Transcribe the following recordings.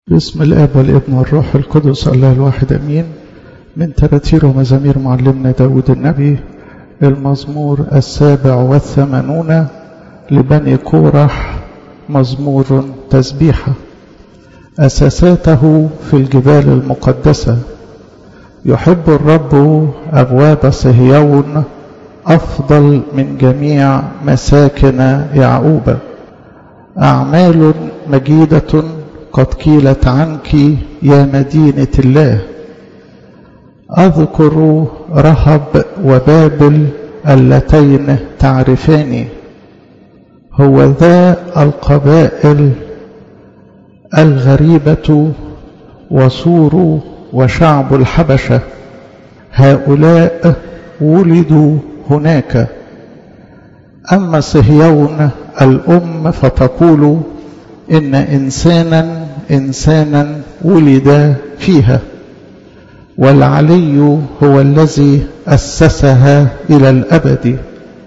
باسم الاب والابن والروح القدس الله الواحد امين من تراتير ومزامير معلمنا داود النبي المزمور السابع والثمانون لبني كورح مزمور تسبيحه اساساته في الجبال المقدسه يحب الرب ابواب صهيون افضل من جميع مساكن يعقوب اعمال مجيده قد قيلت عنك يا مدينة الله أذكر رهب وبابل اللتين تعرفان هو ذا القبائل الغريبة وصور وشعب الحبشة هؤلاء ولدوا هناك أما صهيون الأم فتقول إن إنسانا إنسانا ولد فيها والعلي هو الذي أسسها إلى الأبد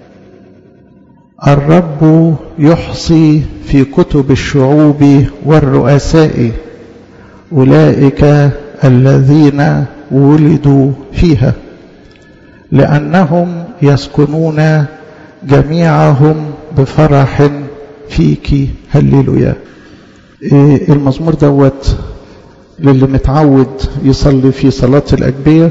الرب يحصي في كتب الشعوب والرؤساء أولئك الذين ولدوا فيها لأنهم يسكنون جميعهم بفرح فيك هللويا المزمور دوت للي متعود يصلي في صلاة الأجبية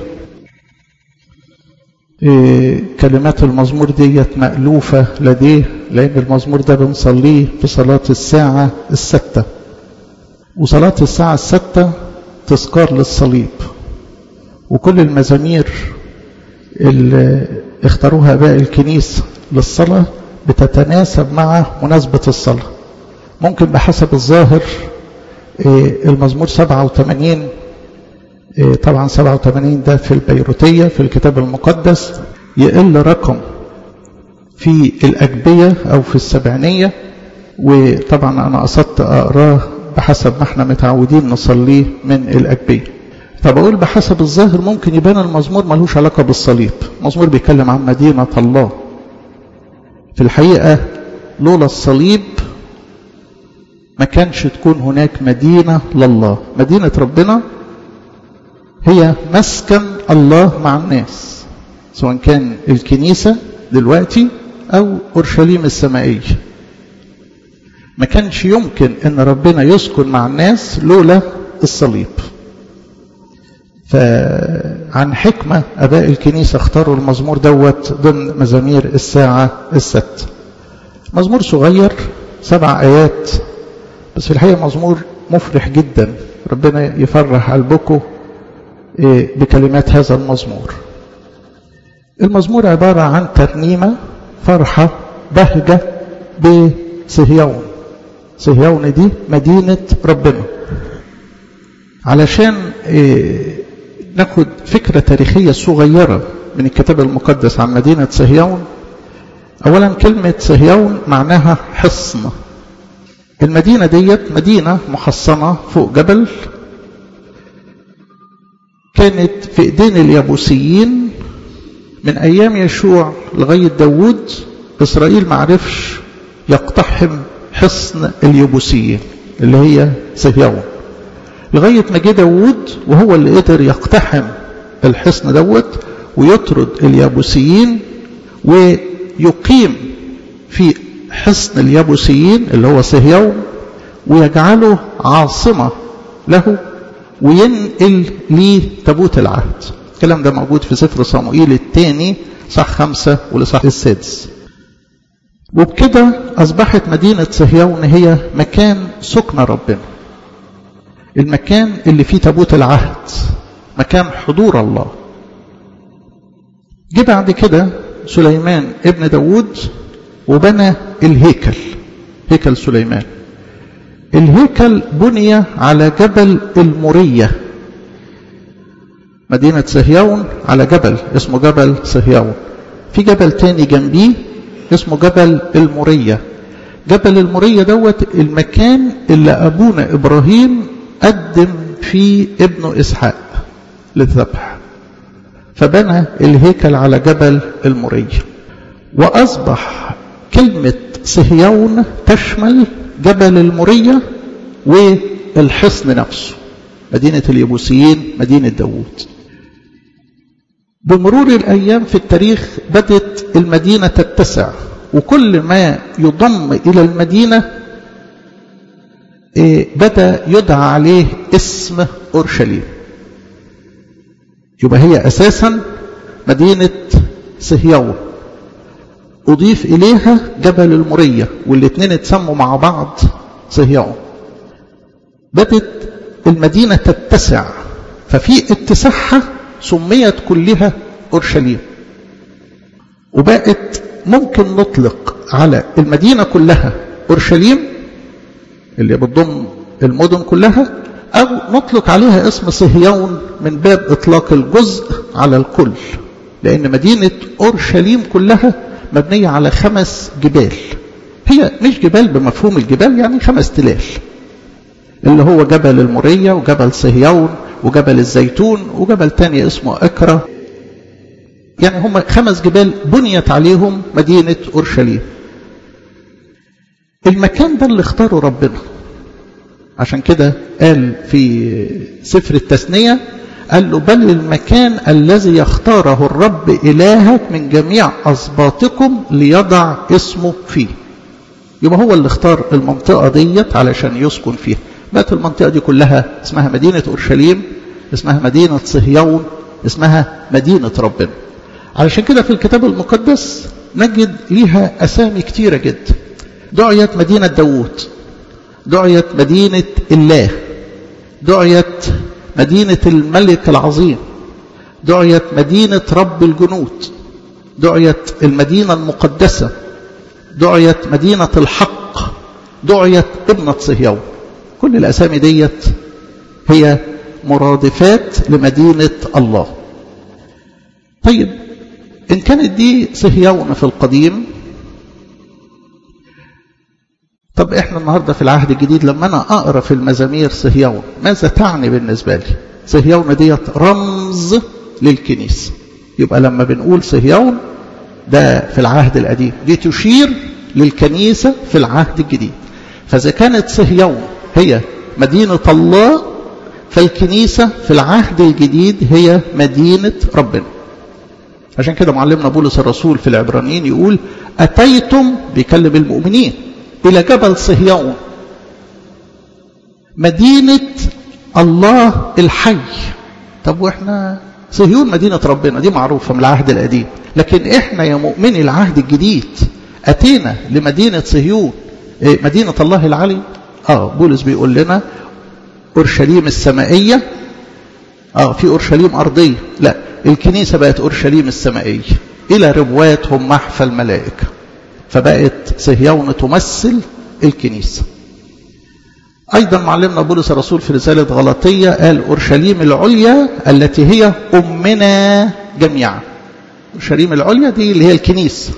كلمات المزمور ديت مألوفة لديه لأن المزمور ده بنصليه في صلاة الساعة الستة وصلاة الساعة الستة تذكار للصليب وكل المزامير اللي اختاروها آباء الكنيسة للصلاة بتتناسب مع مناسبة الصلاة ممكن بحسب الظاهر المزمور 87 طبعا 87 ده في البيروتية في الكتاب المقدس يقل رقم في الأجبية أو في السبعينية وطبعا أنا قصدت أقراه بحسب ما احنا متعودين نصليه من الأجبية طب أقول بحسب الظاهر ممكن يبان المزمور ملوش علاقة بالصليب مزمور بيتكلم عن مدينة الله في الحقيقة لولا الصليب ما كانش تكون هناك مدينة لله مدينة ربنا هي مسكن الله مع الناس سواء كان الكنيسة دلوقتي أو أورشليم السمائية ما كانش يمكن أن ربنا يسكن مع الناس لولا الصليب فعن حكمة أباء الكنيسة اختاروا المزمور دوت ضمن مزامير الساعة الست مزمور صغير سبع آيات بس في الحقيقة مزمور مفرح جدا ربنا يفرح قلبكم بكلمات هذا المزمور المزمور عبارة عن ترنيمة فرحة بهجة بصهيون صهيون دي مدينة ربنا علشان ناخد فكرة تاريخية صغيرة من الكتاب المقدس عن مدينة صهيون أولا كلمة صهيون معناها حصن المدينة ديت مدينة محصنة فوق جبل كانت في ايدين اليابوسيين من ايام يشوع لغاية داوود اسرائيل معرفش يقتحم حصن اليابوسيين اللي هي صهيون لغاية ما جه داوود وهو اللي قدر يقتحم الحصن دوت ويطرد اليابوسيين ويقيم في حصن اليابوسيين اللي هو صهيون ويجعله عاصمة له وينقل ليه تابوت العهد الكلام ده موجود في سفر صموئيل الثاني صح خمسة ولصح السادس وبكده أصبحت مدينة صهيون هي مكان سكن ربنا المكان اللي فيه تابوت العهد مكان حضور الله جه بعد كده سليمان ابن داود وبنى الهيكل هيكل سليمان الهيكل بني على جبل المورية مدينة صهيون على جبل اسمه جبل صهيون في جبل تاني جنبيه اسمه جبل المورية جبل المورية دوت المكان اللي أبونا إبراهيم قدم فيه ابنه إسحاق للذبح فبنى الهيكل على جبل المورية وأصبح كلمة صهيون تشمل جبل المورية الحصن نفسه مدينة اليبوسيين مدينة داوود بمرور الأيام في التاريخ بدت المدينة تتسع وكل ما يضم إلى المدينة بدأ يدعى عليه اسم أورشليم يبقى هي أساسا مدينة صهيون أضيف إليها جبل المرية والاثنين اتسموا مع بعض صهيون بدت المدينة تتسع ففي اتساعها سميت كلها أورشليم وبقت ممكن نطلق على المدينة كلها أورشليم اللي بتضم المدن كلها أو نطلق عليها اسم صهيون من باب إطلاق الجزء على الكل لأن مدينة أورشليم كلها مبنية على خمس جبال هي مش جبال بمفهوم الجبال يعني خمس تلال اللي هو جبل المرية وجبل صهيون وجبل الزيتون وجبل تاني اسمه أكرة يعني هم خمس جبال بنيت عليهم مدينة أورشليم المكان ده اللي اختاره ربنا عشان كده قال في سفر التثنية قال له بل المكان الذي يختاره الرب إلهك من جميع أسباطكم ليضع اسمه فيه يبقى هو اللي اختار المنطقة ديت علشان يسكن فيها بقت المنطقة دي كلها اسمها مدينة أورشليم اسمها مدينة صهيون اسمها مدينة ربنا علشان كده في الكتاب المقدس نجد ليها أسامي كتيرة جدا دعيت مدينة داوود دعيت مدينة الله دعيت مدينة الملك العظيم دعيت مدينة رب الجنود دعيت المدينة المقدسة دعيت مدينة الحق دعيت ابنة صهيون كل الأسامي ديت هي مرادفات لمدينة الله طيب إن كانت دي صهيون في القديم طب احنا النهارده في العهد الجديد لما انا اقرا في المزامير صهيون ماذا تعني بالنسبه لي؟ صهيون ديت رمز للكنيسه يبقى لما بنقول صهيون ده في العهد القديم دي تشير للكنيسه في العهد الجديد فاذا كانت صهيون هي مدينه الله فالكنيسه في العهد الجديد هي مدينه ربنا عشان كده معلمنا بولس الرسول في العبرانيين يقول اتيتم بيكلم المؤمنين إلى جبل صهيون مدينة الله الحي طب وإحنا صهيون مدينة ربنا دي معروفة من العهد القديم لكن إحنا يا مؤمني العهد الجديد أتينا لمدينة صهيون إيه مدينة الله العلي آه بولس بيقول لنا أورشليم السمائية آه في أورشليم أرضية لا الكنيسة بقت أورشليم السمائية إلى ربواتهم محفى الملائكة فبقت صهيون تمثل الكنيسة أيضا معلمنا بولس الرسول في رسالة غلطية قال أورشليم العليا التي هي أمنا جميعا أورشليم العليا دي اللي هي الكنيسة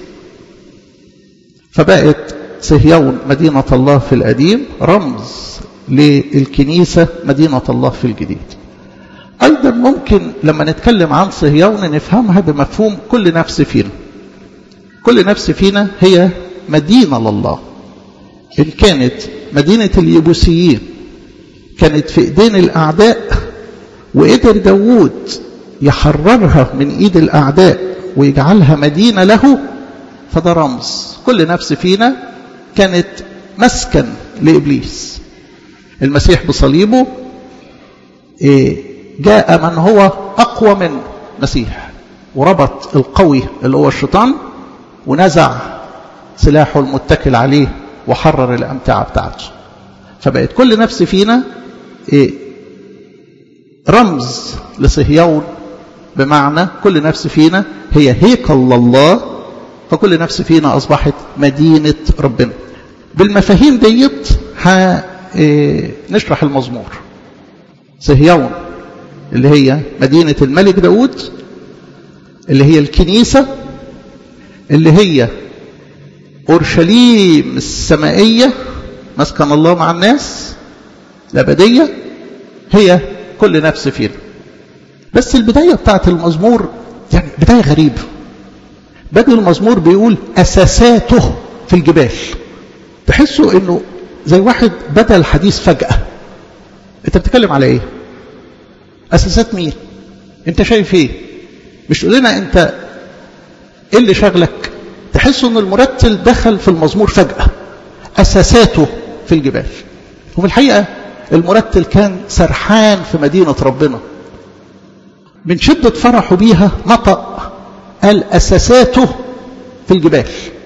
فبقت صهيون مدينة الله في القديم رمز للكنيسة مدينة الله في الجديد أيضا ممكن لما نتكلم عن صهيون نفهمها بمفهوم كل نفس فينا كل نفس فينا هي مدينة لله إن كانت مدينة اليبوسيين كانت في إيدين الأعداء وقدر داوود يحررها من إيد الأعداء ويجعلها مدينة له فده رمز كل نفس فينا كانت مسكن لإبليس المسيح بصليبه جاء من هو أقوى من مسيح وربط القوي اللي هو الشيطان ونزع سلاحه المتكل عليه وحرر الأمتعة بتاعته فبقت كل نفس فينا رمز لصهيون بمعنى كل نفس فينا هي هيكل الله فكل نفس فينا أصبحت مدينة ربنا بالمفاهيم ديت نشرح المزمور صهيون اللي هي مدينة الملك داود اللي هي الكنيسة اللي هي أورشليم السمائية مسكن الله مع الناس الأبدية هي كل نفس فينا بس البداية بتاعت المزمور يعني بداية غريبة بدء المزمور بيقول أساساته في الجبال تحسوا انه زي واحد بدأ الحديث فجأة انت بتتكلم على ايه اساسات مين انت شايف ايه مش تقول لنا انت ايه اللي شغلك تحس ان المرتل دخل في المزمور فجأة اساساته في الجبال وفي الحقيقة المرتل كان سرحان في مدينة ربنا من شدة فرحه بيها نطق قال أساساته في الجبال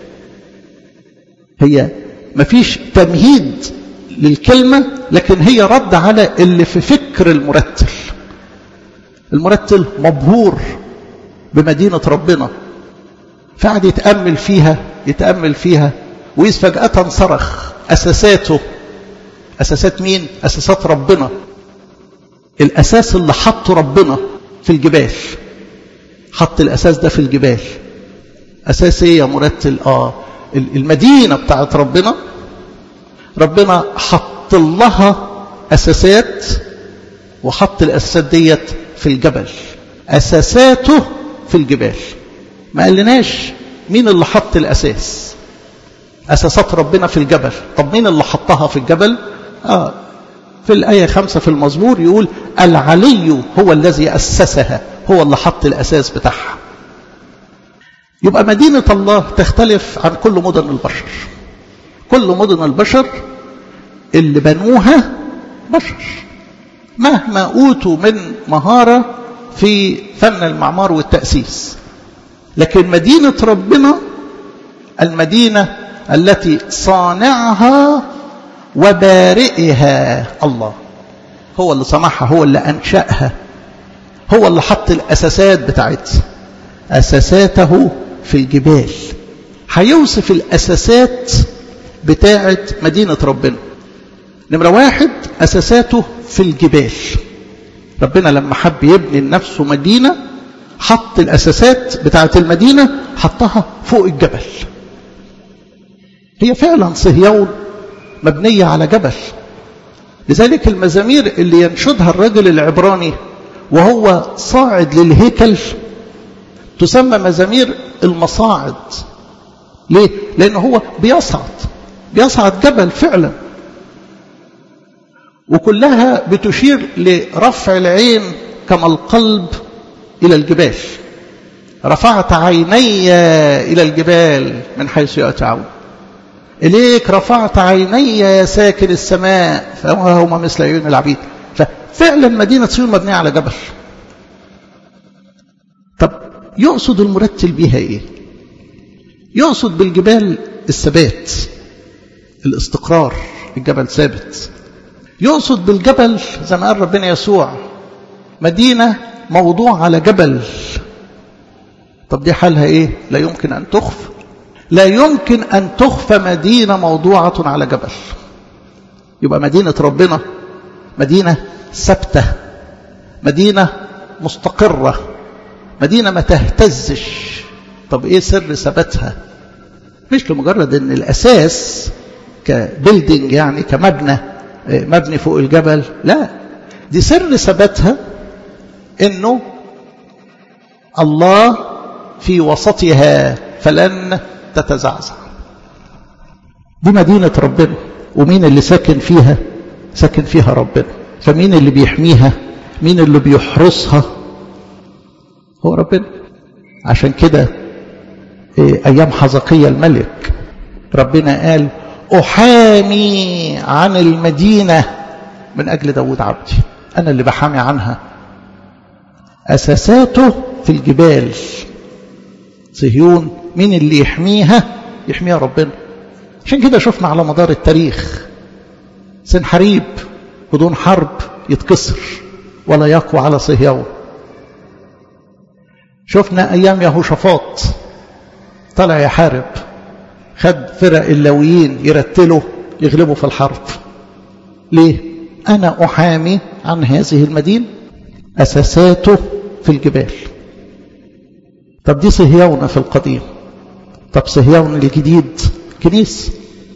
هي مفيش تمهيد للكلمة لكن هي رد على اللي في فكر المرتل المرتل مبهور بمدينة ربنا فقعد يتأمل فيها يتأمل فيها وإذ فجأة صرخ أساساته أساسات مين؟ أساسات ربنا الأساس اللي حطه ربنا في الجبال حط الأساس ده في الجبال أساس إيه يا مرتل؟ آه المدينة بتاعت ربنا ربنا حط لها أساسات وحط الأساسات ديت في الجبل أساساته في الجبال ما قالناش مين اللي حط الأساس أساسات ربنا في الجبل طب مين اللي حطها في الجبل آه في الآية خمسة في المزمور يقول العلي هو الذي أسسها هو اللي حط الأساس بتاعها يبقى مدينة الله تختلف عن كل مدن البشر كل مدن البشر اللي بنوها بشر مهما أوتوا من مهارة في فن المعمار والتأسيس لكن مدينة ربنا المدينة التي صانعها وبارئها الله هو اللي صنعها هو اللي أنشأها هو اللي حط الأساسات بتاعتها أساساته في الجبال هيوصف الأساسات بتاعت مدينة ربنا نمرة واحد أساساته في الجبال ربنا لما حب يبني لنفسه مدينة حط الأساسات بتاعت المدينة حطها فوق الجبل هي فعلا صهيون مبنية على جبل لذلك المزامير اللي ينشدها الرجل العبراني وهو صاعد للهيكل تسمى مزامير المصاعد ليه؟ لأنه هو بيصعد بيصعد جبل فعلا وكلها بتشير لرفع العين كما القلب إلى الجبال رفعت عيني إلى الجبال من حيث يأتعون إليك رفعت عيني يا ساكن السماء فهما مثل عيون العبيد ففعلا مدينة صيون مبنية على جبل طب يقصد المرتل بها إيه يقصد بالجبال الثبات الاستقرار الجبل ثابت يقصد بالجبل زي ما قال ربنا يسوع مدينة موضوع على جبل طب دي حالها ايه لا يمكن ان تخفى لا يمكن ان تخفى مدينة موضوعة على جبل يبقى مدينة ربنا مدينة ثابتة مدينة مستقرة مدينة ما تهتزش طب ايه سر ثباتها مش لمجرد ان الاساس كبيلدينج يعني كمبنى مبني فوق الجبل لا دي سر ثباتها انه الله في وسطها فلن تتزعزع دي مدينة ربنا ومين اللي ساكن فيها ساكن فيها ربنا فمين اللي بيحميها مين اللي بيحرسها هو ربنا عشان كده ايام حزقية الملك ربنا قال احامي عن المدينة من اجل داود عبدي انا اللي بحامي عنها اساساته في الجبال صهيون مين اللي يحميها يحميها ربنا عشان كده شفنا على مدار التاريخ سنحريب بدون حرب يتكسر ولا يقوى على صهيون شفنا ايام يهوشافاط طلع يحارب خد فرق اللويين يرتلوا يغلبوا في الحرب ليه انا احامي عن هذه المدينه اساساته في الجبال طب دي صهيون في القديم طب صهيون الجديد كنيسة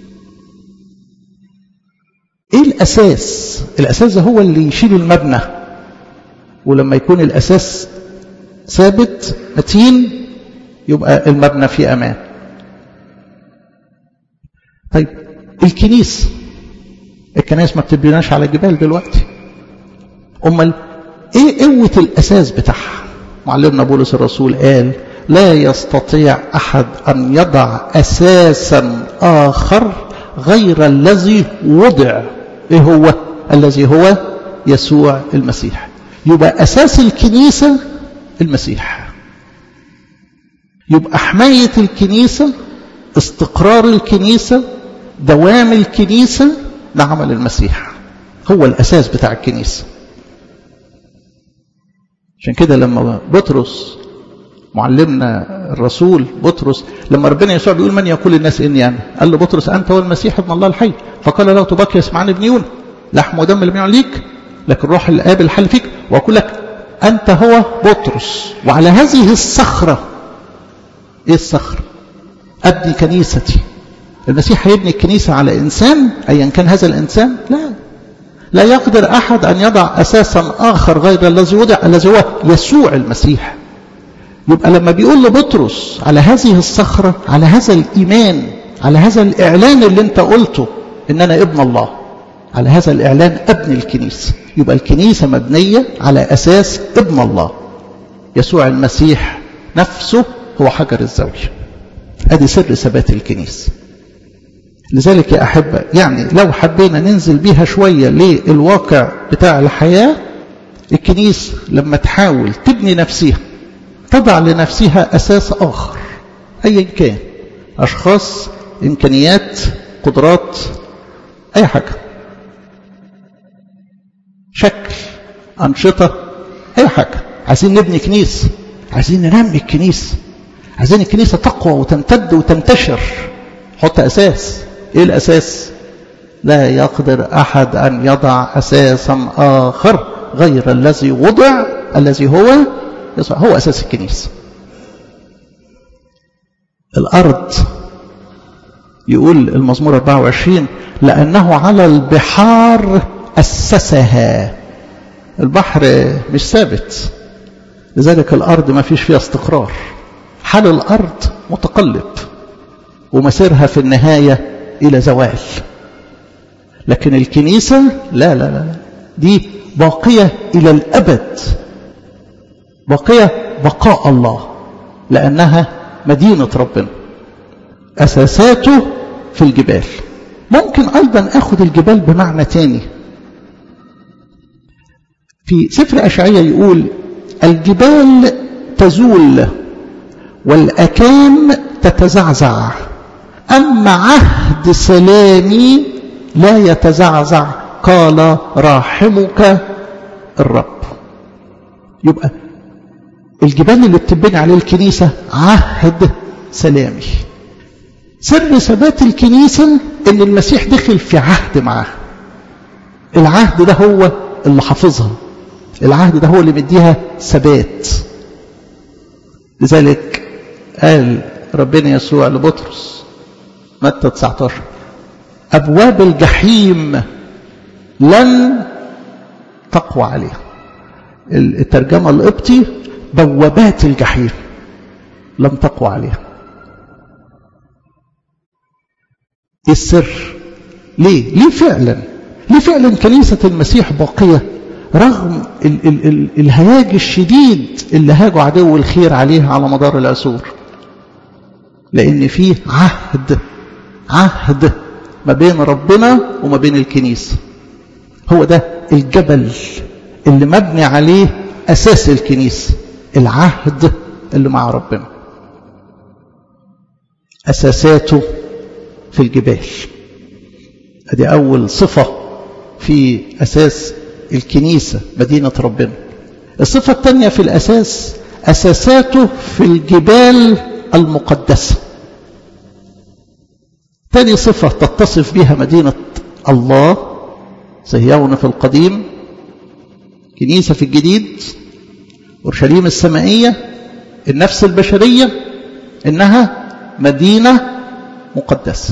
ايه الاساس الاساس ده هو اللي يشيل المبنى ولما يكون الاساس ثابت متين يبقى المبنى فيه امان طيب الكنيسة الكنائس ما بتبناش على جبال دلوقتي أمال إيه قوة الأساس بتاعها معلمنا بولس الرسول قال لا يستطيع أحد أن يضع أساسا آخر غير الذي وضع إيه هو الذي هو يسوع المسيح يبقى أساس الكنيسة المسيح يبقى حماية الكنيسة استقرار الكنيسة دوام الكنيسة ده عمل المسيح هو الأساس بتاع الكنيسة عشان كده لما بطرس معلمنا الرسول بطرس لما ربنا يسوع بيقول من يقول الناس اني انا قال له بطرس انت هو المسيح ابن الله الحي فقال له تبكي يسمعني ابن يونا لحم ودم لم يعن ليك لكن روح الاب الحل فيك واقول لك انت هو بطرس وعلى هذه الصخره ايه الصخره ابني كنيستي المسيح هيبني الكنيسه على انسان ايا كان هذا الانسان لا لا يقدر احد ان يضع اساسا اخر غير الذي وضع الذي هو يسوع المسيح يبقى لما بيقول لبطرس على هذه الصخرة على هذا الإيمان على هذا الإعلان اللي انت قلته إن أنا ابن الله على هذا الإعلان أبني الكنيسة يبقى الكنيسة مبنية على أساس ابن الله يسوع المسيح نفسه هو حجر الزاوية أدي سر ثبات الكنيسة لذلك يا أحبة يعني لو حبينا ننزل بيها شوية للواقع بتاع الحياة الكنيسة لما تحاول تبني نفسها تضع لنفسها أساس آخر أيا كان أشخاص إمكانيات قدرات أي حاجة شكل أنشطة أي حاجة عايزين نبني كنيسة عايزين ننمي الكنيسة عايزين الكنيسة تقوى وتمتد وتنتشر حط أساس إيه الأساس لا يقدر أحد أن يضع أساسا آخر غير الذي وضع الذي هو يسوع هو أساس الكنيسة الأرض يقول المزمور 24 لأنه على البحار أسسها البحر مش ثابت لذلك الأرض ما فيش فيها استقرار حال الأرض متقلب ومسيرها في النهاية إلى زوال لكن الكنيسة لا لا لا دي باقية إلى الأبد باقية بقاء الله لأنها مدينة ربنا أساساته في الجبال ممكن أيضا أخذ الجبال بمعنى تاني في سفر أشعية يقول الجبال تزول والأكام تتزعزع أما عهد سلامي لا يتزعزع قال راحمك الرب يبقى الجبال اللي بتبني عليه الكنيسة عهد سلامي سر ثبات الكنيسة ان المسيح دخل في عهد معاها العهد ده هو اللي حافظها العهد ده هو اللي مديها ثبات لذلك قال ربنا يسوع لبطرس متى 19 أبواب الجحيم لن تقوى عليها الترجمة القبطي بوابات الجحيم لم تقوى عليها ايه السر ليه ليه فعلا ليه فعلا كنيسة المسيح باقية رغم ال ال ال الهياج الشديد اللي هاجوا عدو الخير عليها على مدار العصور لان فيه عهد عهد ما بين ربنا وما بين الكنيسة هو ده الجبل اللي مبني عليه أساس الكنيسة العهد اللي مع ربنا أساساته في الجبال ادي أول صفة في أساس الكنيسة مدينة ربنا الصفة الثانية في الأساس أساساته في الجبال المقدسة ثاني صفة تتصف بها مدينة الله صهيون في القديم كنيسة في الجديد أورشليم السمائية النفس البشرية إنها مدينة مقدسة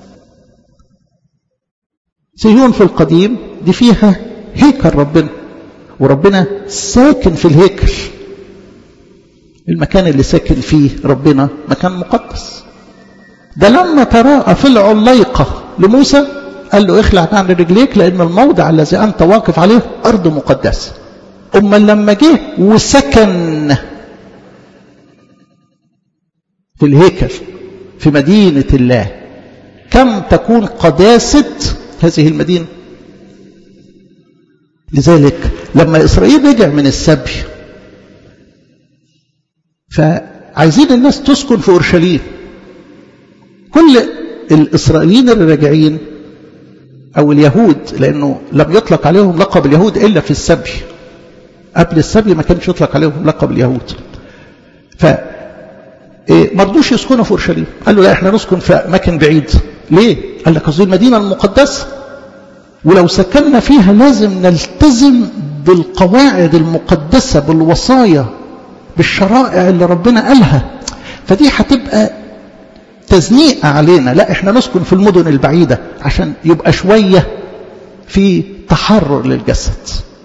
صهيون في القديم دي فيها هيكل ربنا وربنا ساكن في الهيكل المكان اللي ساكن فيه ربنا مكان مقدس ده لما تراءى في العليقة لموسى قال له اخلع عن رجليك لأن الموضع الذي أنت واقف عليه أرض مقدسة أما لما جه وسكن في الهيكل في مدينة الله كم تكون قداسة هذه المدينة لذلك لما إسرائيل رجع من السبي فعايزين الناس تسكن في أورشليم كل الإسرائيليين اللي راجعين أو اليهود لأنه لم يطلق عليهم لقب اليهود إلا في السبي قبل السبي ما كانش يطلق عليهم لقب اليهود ف ما رضوش يسكنوا في اورشليم قالوا لا احنا نسكن في اماكن بعيد ليه قال لك اصل المدينه المقدسه ولو سكننا فيها لازم نلتزم بالقواعد المقدسه بالوصايا بالشرائع اللي ربنا قالها فدي هتبقى تزنيق علينا لا احنا نسكن في المدن البعيده عشان يبقى شويه في تحرر للجسد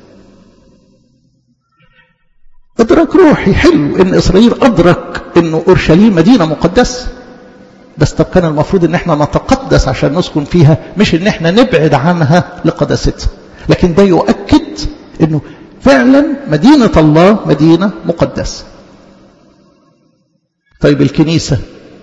ادراك روحي حلو ان اسرائيل ادرك انه اورشليم مدينه مقدسه بس طب كان المفروض ان احنا نتقدس عشان نسكن فيها مش ان احنا نبعد عنها لقداستها لكن ده يؤكد انه فعلا مدينه الله مدينه مقدسه طيب الكنيسه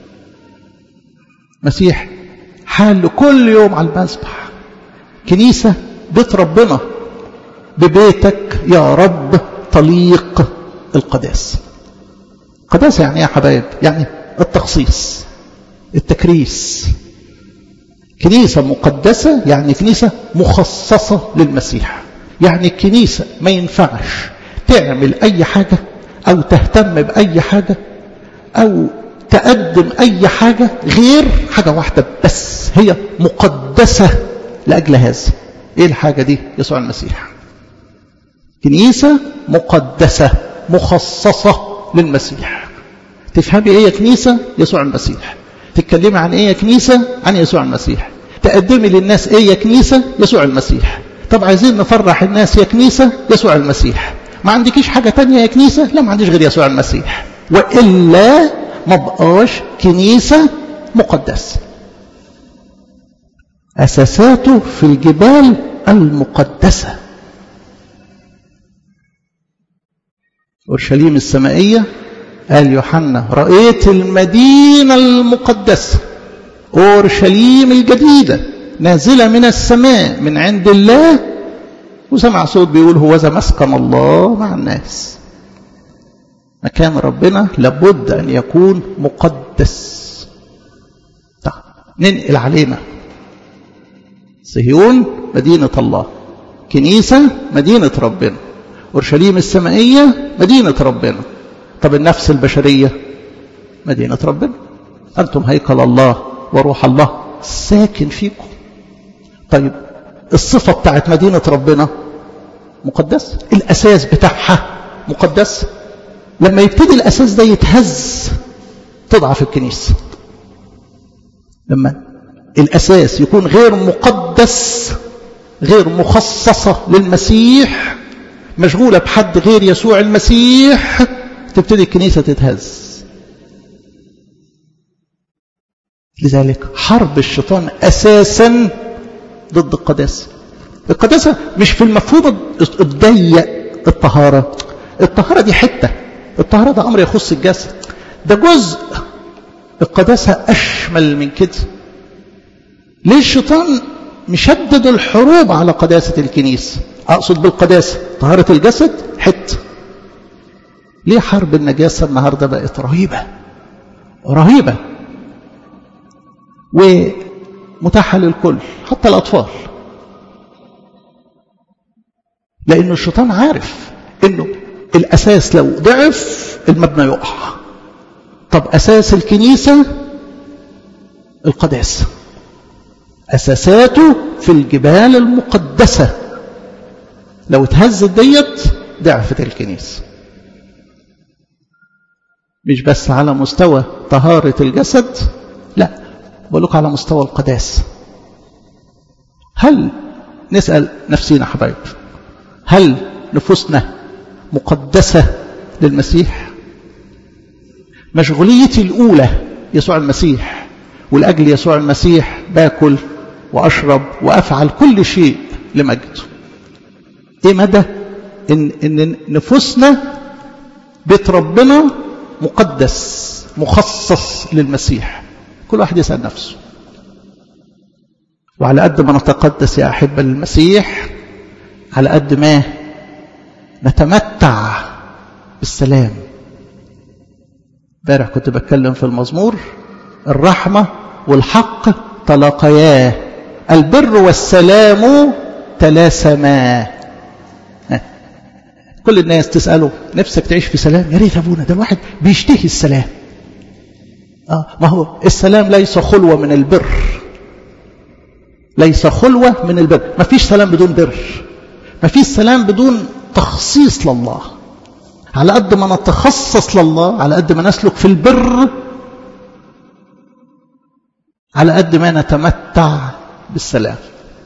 مسيح حال كل يوم على المذبح كنيسه بيت ربنا ببيتك يا رب طليق القداسة قداسة يعني يا حبايب يعني التخصيص التكريس كنيسة مقدسة يعني كنيسة مخصصة للمسيح يعني الكنيسة ما ينفعش تعمل أي حاجة أو تهتم بأي حاجة أو تقدم أي حاجة غير حاجة واحدة بس هي مقدسة لأجل هذا إيه الحاجة دي يسوع المسيح كنيسة مقدسة مخصصة للمسيح تفهمي ايه يا كنيسة يسوع المسيح تتكلمي عن ايه يا كنيسة عن يسوع المسيح تقدمي للناس ايه يا كنيسة يسوع المسيح طب عايزين نفرح الناس يا كنيسة يسوع المسيح ما عندكيش حاجة تانية يا كنيسة لا ما عنديش غير يسوع المسيح وإلا ما بقاش كنيسة مقدسة أساساته في الجبال المقدسة أورشليم السمائية قال يوحنا رأيت المدينة المقدسة أورشليم الجديدة نازلة من السماء من عند الله وسمع صوت بيقول هو ذا مسكن الله مع الناس مكان ربنا لابد أن يكون مقدس طيب ننقل علينا صهيون مدينة الله كنيسة مدينة ربنا أورشليم السمائية مدينة ربنا طب النفس البشرية مدينة ربنا أنتم هيكل الله وروح الله ساكن فيكم طيب الصفة بتاعت مدينة ربنا مقدس الأساس بتاعها مقدس لما يبتدي الأساس ده يتهز تضعف الكنيسة لما الأساس يكون غير مقدس غير مخصصة للمسيح مشغولة بحد غير يسوع المسيح تبتدي الكنيسة تتهز لذلك حرب الشيطان أساسا ضد القداسة القداسة مش في المفهوم الضيق الطهارة الطهارة دي حتة الطهارة ده أمر يخص الجسد ده جزء القداسة أشمل من كده ليه الشيطان مشدد الحروب على قداسة الكنيسة أقصد بالقداسة طهارة الجسد حتة ليه حرب النجاسة النهاردة بقت رهيبة رهيبة ومتاحة للكل حتى الأطفال لأن الشيطان عارف أنه الأساس لو ضعف المبنى يقع طب أساس الكنيسة القداسة أساساته في الجبال المقدسة لو اتهزت ديت ضعفت الكنيسة مش بس على مستوى طهارة الجسد لا بقولك على مستوى القداسة هل نسأل نفسينا حبايب هل نفوسنا مقدسة للمسيح مشغوليتي الأولى يسوع المسيح ولأجل يسوع المسيح باكل وأشرب وأفعل كل شيء لمجده إيه مدى إن, إن نفوسنا بيت ربنا مقدس مخصص للمسيح كل واحد يسأل نفسه وعلى قد ما نتقدس يا أحبة للمسيح على قد ما نتمتع بالسلام امبارح كنت بتكلم في المزمور الرحمة والحق تلاقياه البر والسلام تلاسما كل الناس تسأله نفسك تعيش في سلام يا ريت أبونا ده الواحد بيشتهي السلام آه ما هو السلام ليس خلوة من البر ليس خلوة من البر ما فيش سلام بدون بر ما فيش سلام بدون تخصيص لله على قد ما نتخصص لله على قد ما نسلك في البر على قد ما نتمتع بالسلام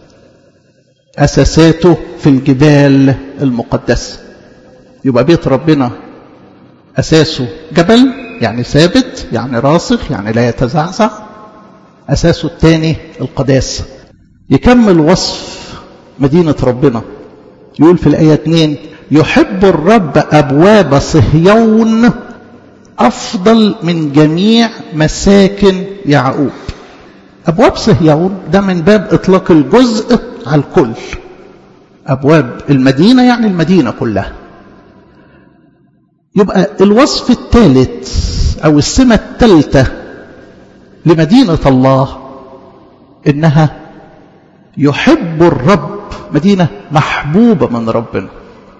أساساته في الجبال المقدسة يبقى بيت ربنا أساسه جبل يعني ثابت يعني راسخ يعني لا يتزعزع أساسه الثاني القداسة يكمل وصف مدينة ربنا يقول في الآية 2 يحب الرب أبواب صهيون أفضل من جميع مساكن يعقوب أبواب صهيون ده من باب إطلاق الجزء على الكل أبواب المدينة يعني المدينة كلها يبقى الوصف الثالث أو السمة الثالثة لمدينة الله إنها يحب الرب مدينة محبوبة من ربنا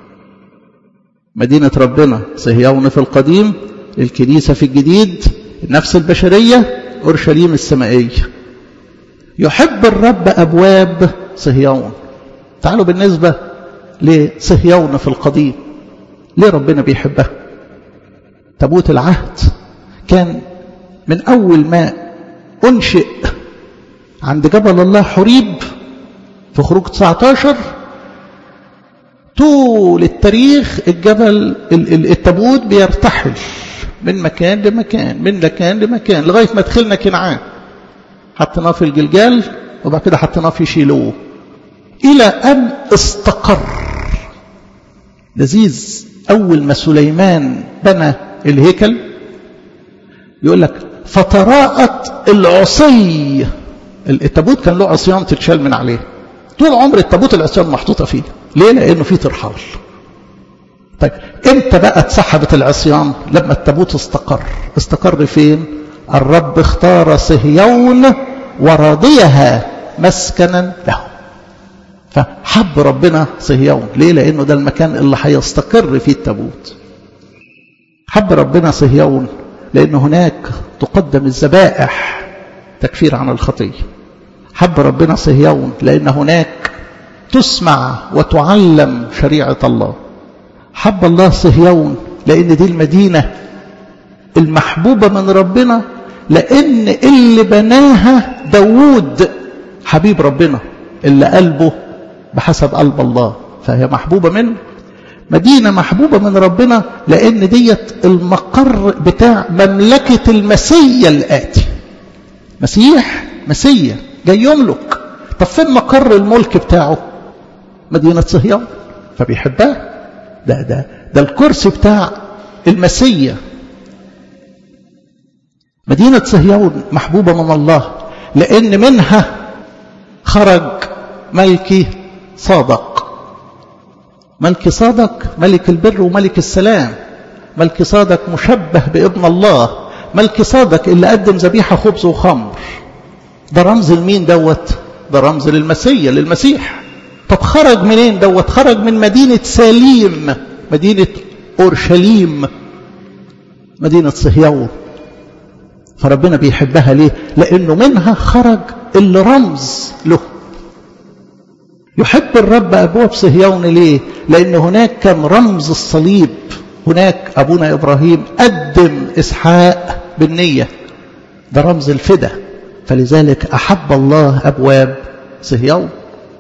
مدينة ربنا صهيون في القديم الكنيسة في الجديد النفس البشرية أورشليم السمائية يحب الرب أبواب صهيون تعالوا بالنسبة لصهيون في القديم ليه ربنا بيحبها تابوت العهد كان من أول ما أنشئ عند جبل الله حريب في خروج 19 طول التاريخ الجبل التابوت بيرتحل من مكان لمكان من مكان لمكان لغاية ما دخلنا كنعان حطيناه في الجلجال وبعد كده حطيناه في شيلوه إلى أن استقر لذيذ أول ما سليمان بنى الهيكل يقول لك فتراءت العصي التابوت كان له عصيان تتشال من عليه طول عمر التابوت العصيان محطوطة فيه ليه؟ لأنه فيه ترحال طيب امتى بقى اتسحبت العصيان لما التابوت استقر استقر فين الرب اختار صهيون ورضيها مسكنا له فحب ربنا صهيون ليه لانه ده المكان اللي هيستقر فيه التابوت حب ربنا صهيون لان هناك تقدم الذبائح تكفير عن الخطيه حب ربنا صهيون لان هناك تسمع وتعلم شريعه الله حب الله صهيون لان دي المدينه المحبوبه من ربنا لان اللي بناها داوود حبيب ربنا اللي قلبه بحسب قلب الله فهي محبوبة منه مدينة محبوبة من ربنا لأن ديت المقر بتاع مملكة المسيا الآتي مسيح مسيا جاي يملك طب فين مقر الملك بتاعه مدينة صهيون فبيحبها ده ده ده الكرسي بتاع المسيا مدينة صهيون محبوبة من الله لأن منها خرج ملكي صادق ملك صادق ملك البر وملك السلام ملك صادق مشبه بابن الله ملك صادق اللي قدم ذبيحة خبز وخمر ده رمز لمين دوت ده رمز للمسيا للمسيح طب خرج منين دوت خرج من مدينة سليم مدينة أورشليم مدينة صهيون فربنا بيحبها ليه لأنه منها خرج اللي رمز له يحب الرب أبواب صهيون ليه لأن هناك كان رمز الصليب هناك أبونا إبراهيم قدم إسحاق بالنية ده رمز الفدا فلذلك أحب الله أبواب صهيون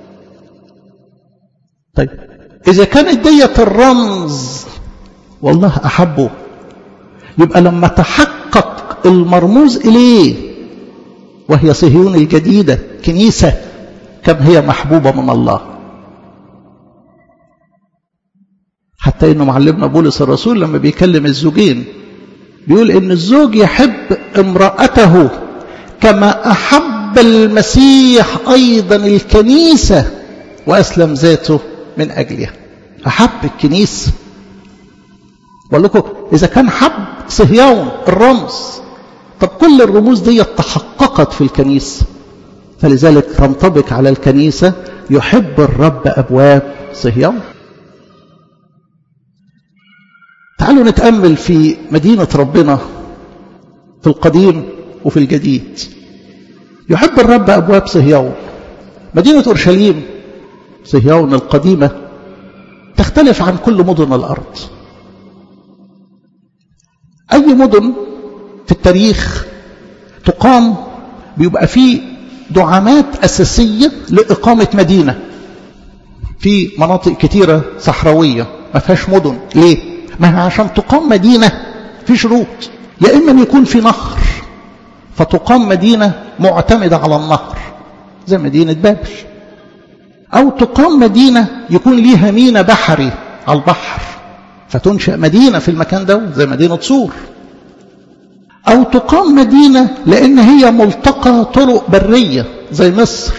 طيب إذا كانت ديت الرمز والله أحبه يبقى لما تحقق المرموز إليه وهي صهيون الجديدة كنيسة كم هي محبوبة من الله حتى انه معلمنا بولس الرسول لما بيكلم الزوجين بيقول ان الزوج يحب امرأته كما احب المسيح ايضا الكنيسة واسلم ذاته من اجلها احب الكنيسة بقول لكم اذا كان حب صهيون الرمز طب كل الرموز دي تحققت في الكنيسة فلذلك تنطبق على الكنيسة يحب الرب أبواب صهيون تعالوا نتأمل في مدينة ربنا في القديم وفي الجديد يحب الرب أبواب صهيون مدينة أورشليم صهيون القديمة تختلف عن كل مدن الأرض أي مدن في التاريخ تقام بيبقى فيه دعامات أساسية لإقامة مدينة في مناطق كتيرة صحراوية ما فيهاش مدن ليه؟ ما هي عشان تقام مدينة في شروط يا إما أن يكون في نهر فتقام مدينة معتمدة على النهر زي مدينة بابل أو تقام مدينة يكون ليها مينا بحري على البحر فتنشأ مدينة في المكان ده زي مدينة صور أو تقام مدينة لأن هي ملتقى طرق برية زي مصر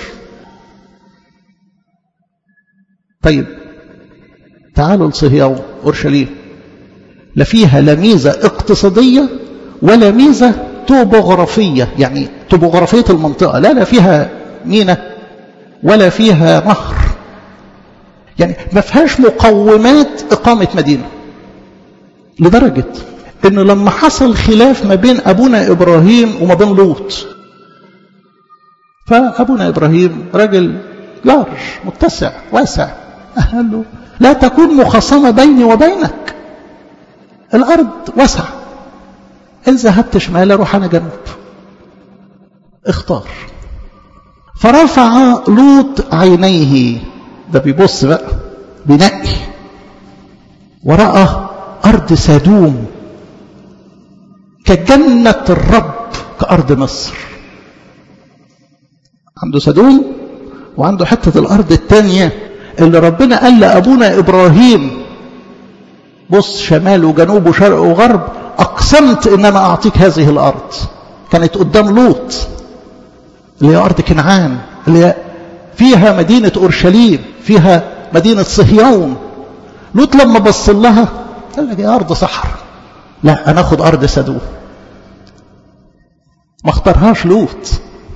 طيب تعالوا لصهيون أورشليم لا فيها لا ميزة اقتصادية ولا ميزة توبوغرافية يعني توبوغرافية المنطقة لا لا فيها مينا ولا فيها نهر يعني ما فيهاش مقومات إقامة مدينة لدرجة انه لما حصل خلاف ما بين ابونا ابراهيم وما بين لوط فابونا ابراهيم راجل لارج متسع واسع قال له لا تكون مخاصمه بيني وبينك الارض واسعه ان ذهبت شمال اروح انا جنوب اختار فرفع لوط عينيه ده بيبص بقى بينقي وراى ارض سدوم كجنة الرب كأرض مصر عنده سدوم وعنده حتة الأرض التانية اللي ربنا قال لأبونا إبراهيم بص شمال وجنوب وشرق وغرب أقسمت إن أنا أعطيك هذه الأرض كانت قدام لوط اللي هي أرض كنعان اللي هي فيها مدينة أورشليم فيها مدينة صهيون لوط لما بص لها قال لك يا أرض صحراء لا أنا أخذ أرض سدوم ما اختارهاش لوط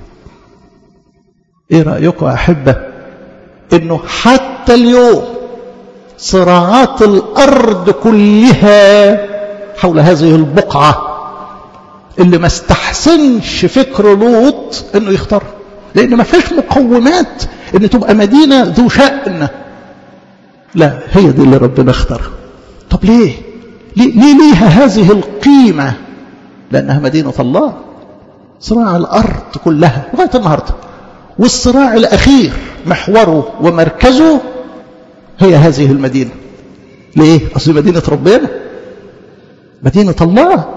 ايه رأيكم يا أحبة انه حتى اليوم صراعات الأرض كلها حول هذه البقعة اللي ما استحسنش فكر لوط انه يختارها لان ما فيش مقومات ان تبقى مدينة ذو شأن لا هي دي اللي ربنا اختارها طب ليه ليه, ليه ليها هذه القيمة لأنها مدينة الله صراع الأرض كلها لغاية النهاردة والصراع الأخير محوره ومركزه هي هذه المدينة ليه؟ أصل مدينة ربنا مدينة الله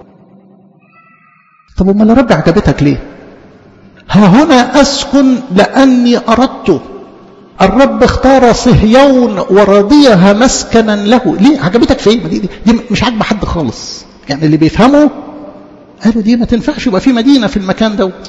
طب وما اللي رب عجبتك ليه ها هنا أسكن لأني أردت الرب اختار صهيون ورضيها مسكنا له ليه عجبتك في ايه دي, دي مش عاجبه حد خالص يعني اللي بيفهموا قالوا دي ما تنفعش يبقى في مدينه في المكان دوت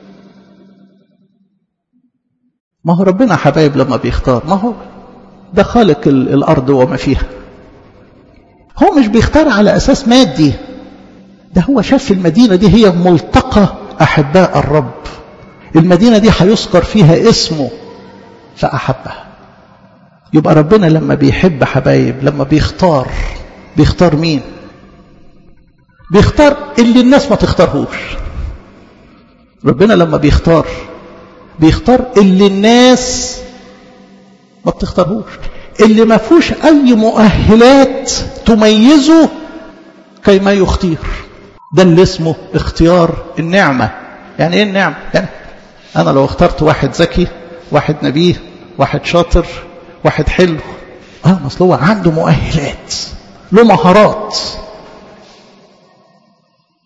ما هو ربنا حبايب لما بيختار ما هو ده خالق الارض وما فيها هو مش بيختار على اساس مادي ده هو شاف المدينه دي هي ملتقى احباء الرب المدينه دي هيذكر فيها اسمه فأحبها يبقى ربنا لما بيحب حبايب لما بيختار بيختار مين بيختار اللي الناس ما تختارهوش ربنا لما بيختار بيختار اللي الناس ما بتختارهوش اللي ما فيهوش اي مؤهلات تميزه كيما يختير ده اللي اسمه اختيار النعمه يعني ايه النعمه يعني انا لو اخترت واحد ذكي واحد نبيه واحد شاطر واحد حلو اه اصل هو عنده مؤهلات له مهارات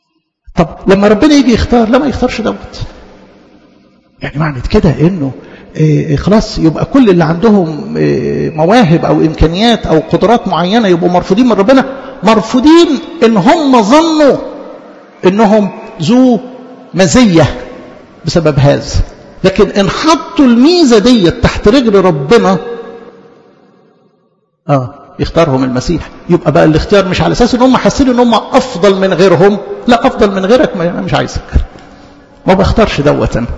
طب لما ربنا يجي يختار لا ما يختارش دوت يعني معنى كده انه إيه خلاص يبقى كل اللي عندهم إيه مواهب أو إمكانيات أو قدرات معينة يبقوا مرفوضين من ربنا مرفوضين إن هم ظنوا إنهم ذو مزية بسبب هذا لكن إن حطوا الميزة دي تحت رجل ربنا آه يختارهم المسيح يبقى بقى الاختيار مش على أساس إن هم حاسين إن هم أفضل من غيرهم لا أفضل من غيرك ما مش عايزك ما بختارش دوت أنا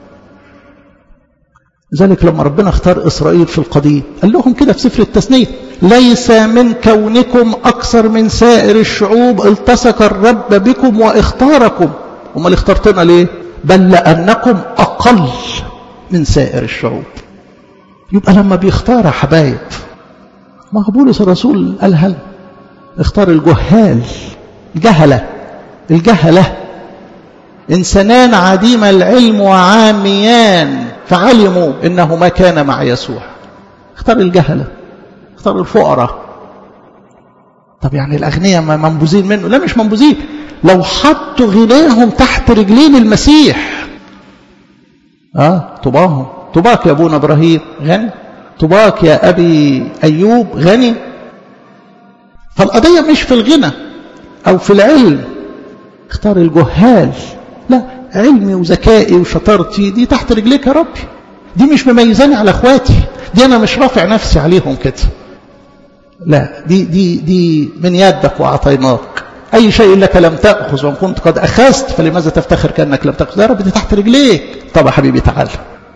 ذلك لما ربنا اختار إسرائيل في القضية قال لهم كده في سفر التثنية ليس من كونكم أكثر من سائر الشعوب التصق الرب بكم واختاركم وما اخترتنا ليه بل لأنكم أقل من سائر الشعوب يبقى لما بيختار يا حبايب ما بولس الرسول قال هل اختار الجهال الجهلة الجهلة إنسانان عديم العلم وعاميان فعلموا إنه ما كان مع يسوع اختار الجهلة اختار الفقراء طب يعني الأغنياء منبوذين منه لا مش منبوذين لو حطوا غناهم تحت رجلين المسيح اه طباهم طباك يا ابونا ابراهيم غني طباك يا ابي ايوب غني فالقضيه مش في الغنى او في العلم اختار الجهال لا علمي وذكائي وشطارتي دي تحت رجليك يا ربي دي مش مميزاني على اخواتي دي انا مش رافع نفسي عليهم كده لا دي دي دي من يدك واعطيناك اي شيء لك لم تاخذ وان كنت قد اخذت فلماذا تفتخر كانك لم تاخذ يا رب دي تحت رجليك طب يا حبيبي تعال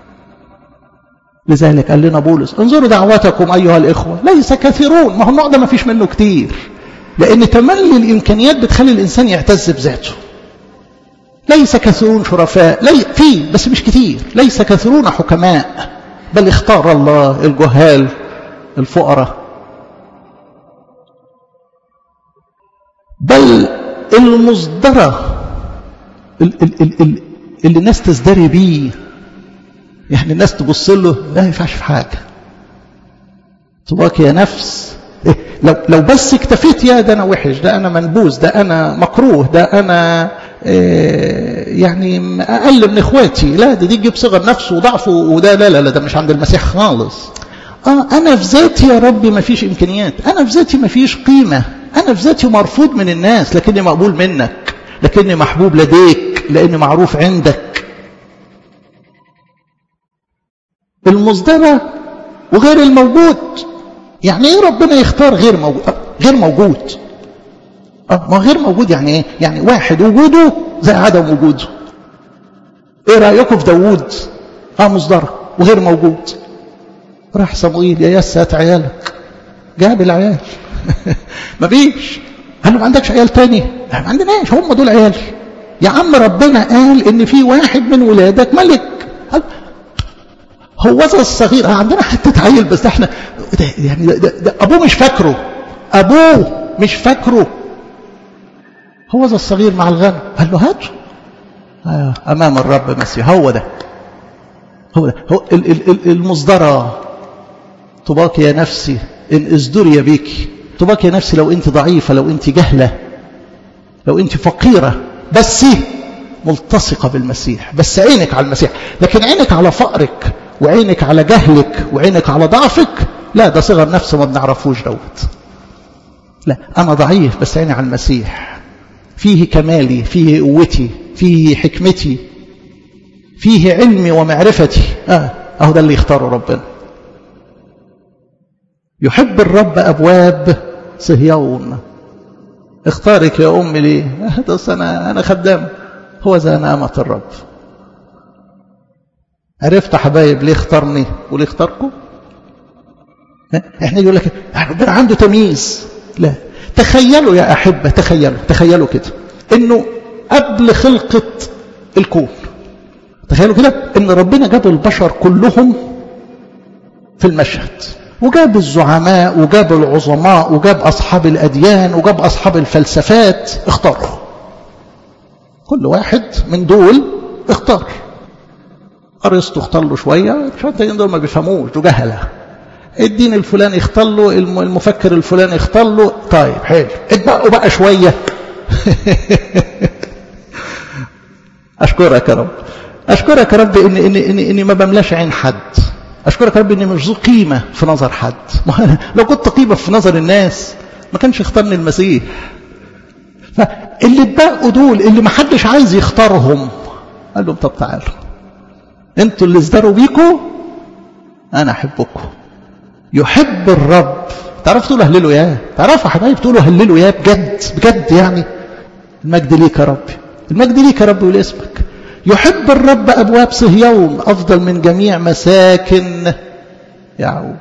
لذلك قال لنا بولس انظروا دعوتكم ايها الاخوه ليس كثيرون ما هو النوع ده ما فيش منه كتير لان تملي الامكانيات بتخلي الانسان يعتز بذاته ليس كثيرون شرفاء لي في بس مش كتير ليس كثيرون حكماء بل اختار الله الجهال الفقراء بل المصدرة اللي الناس تزدري بيه يعني الناس تبص له لا ينفعش في حاجة تباك يا نفس إيه لو لو بس اكتفيت يا ده انا وحش ده انا منبوذ ده انا مكروه ده انا إيه يعني اقل من اخواتي لا ده دي تجيب صغر نفسه وضعفه وده لا لا لا ده مش عند المسيح خالص اه انا في ذاتي يا ربي ما فيش امكانيات انا في ذاتي ما فيش قيمه انا في ذاتي مرفوض من الناس لكني مقبول منك لكني محبوب لديك لاني معروف عندك المصدرة وغير الموجود يعني ايه ربنا يختار غير موجود غير موجود اه ما غير موجود يعني ايه يعني واحد وجوده زي عدم وجوده ايه رايكم في داوود اه مصدرة وغير موجود راح صموئيل يا يس هات عيالك جاب العيال مفيش قال له ما عندكش عيال تاني لا ما عندناش هم دول عيال يا عم ربنا قال ان في واحد من ولادك ملك هو ذا الصغير عندنا حتة عيل بس احنا ده يعني ده ده ابوه مش فاكره ابوه مش فاكره هو ذا الصغير مع الغنم قال له هاته آه امام الرب مسيح هو ده هو ده هو المصدرة طباك يا نفسي ان ازدري بك طباك يا نفسي لو انت ضعيفة لو انت جهلة لو انت فقيرة بس ملتصقة بالمسيح بس عينك على المسيح لكن عينك على فقرك وعينك على جهلك وعينك على ضعفك لا ده صغر نفس ما بنعرفوش دوت لا أنا ضعيف بس عيني على المسيح فيه كمالي فيه قوتي فيه حكمتي فيه علمي ومعرفتي آه أهو ده اللي يختاره ربنا يحب الرب أبواب صهيون اختارك يا أمي ليه بس أنا, أنا خدام هو ذا أنا أمة الرب عرفت حبايب ليه اختارني وليه اختاركم احنا يقول لك ربنا عنده تمييز لا تخيلوا يا أحبة تخيلوا تخيلوا كده انه قبل خلقة الكون تخيلوا كده ان ربنا جاب البشر كلهم في المشهد وجاب الزعماء وجاب العظماء وجاب أصحاب الأديان وجاب أصحاب الفلسفات اختاروا كل واحد من دول اختار أرسطو اختار له شوية شوية دول ما بيفهموش دول جهلة الدين الفلاني اختار له المفكر الفلاني اختار له طيب حلو اتبقوا بقى شوية أشكرك يا رب أشكرك يا رب إني, إني, إني, إني ما بملاش عين حد أشكرك يا رب إني مش ذو قيمة في نظر حد لو كنت قيمة في نظر الناس ما كانش اختارني المسيح فاللي اتبقوا دول اللي ما حدش عايز يختارهم قال لهم طب تعالوا انتوا اللي ازدروا بيكوا انا احبكم يحب الرب تعرفوا تقولوا هللوا ياه تعرفوا يا حبايب تقولوا هللوا ياه بجد بجد يعني المجد ليك يا رب المجد ليك يا رب ولاسمك يحب الرب ابواب صهيون افضل من جميع مساكن يعقوب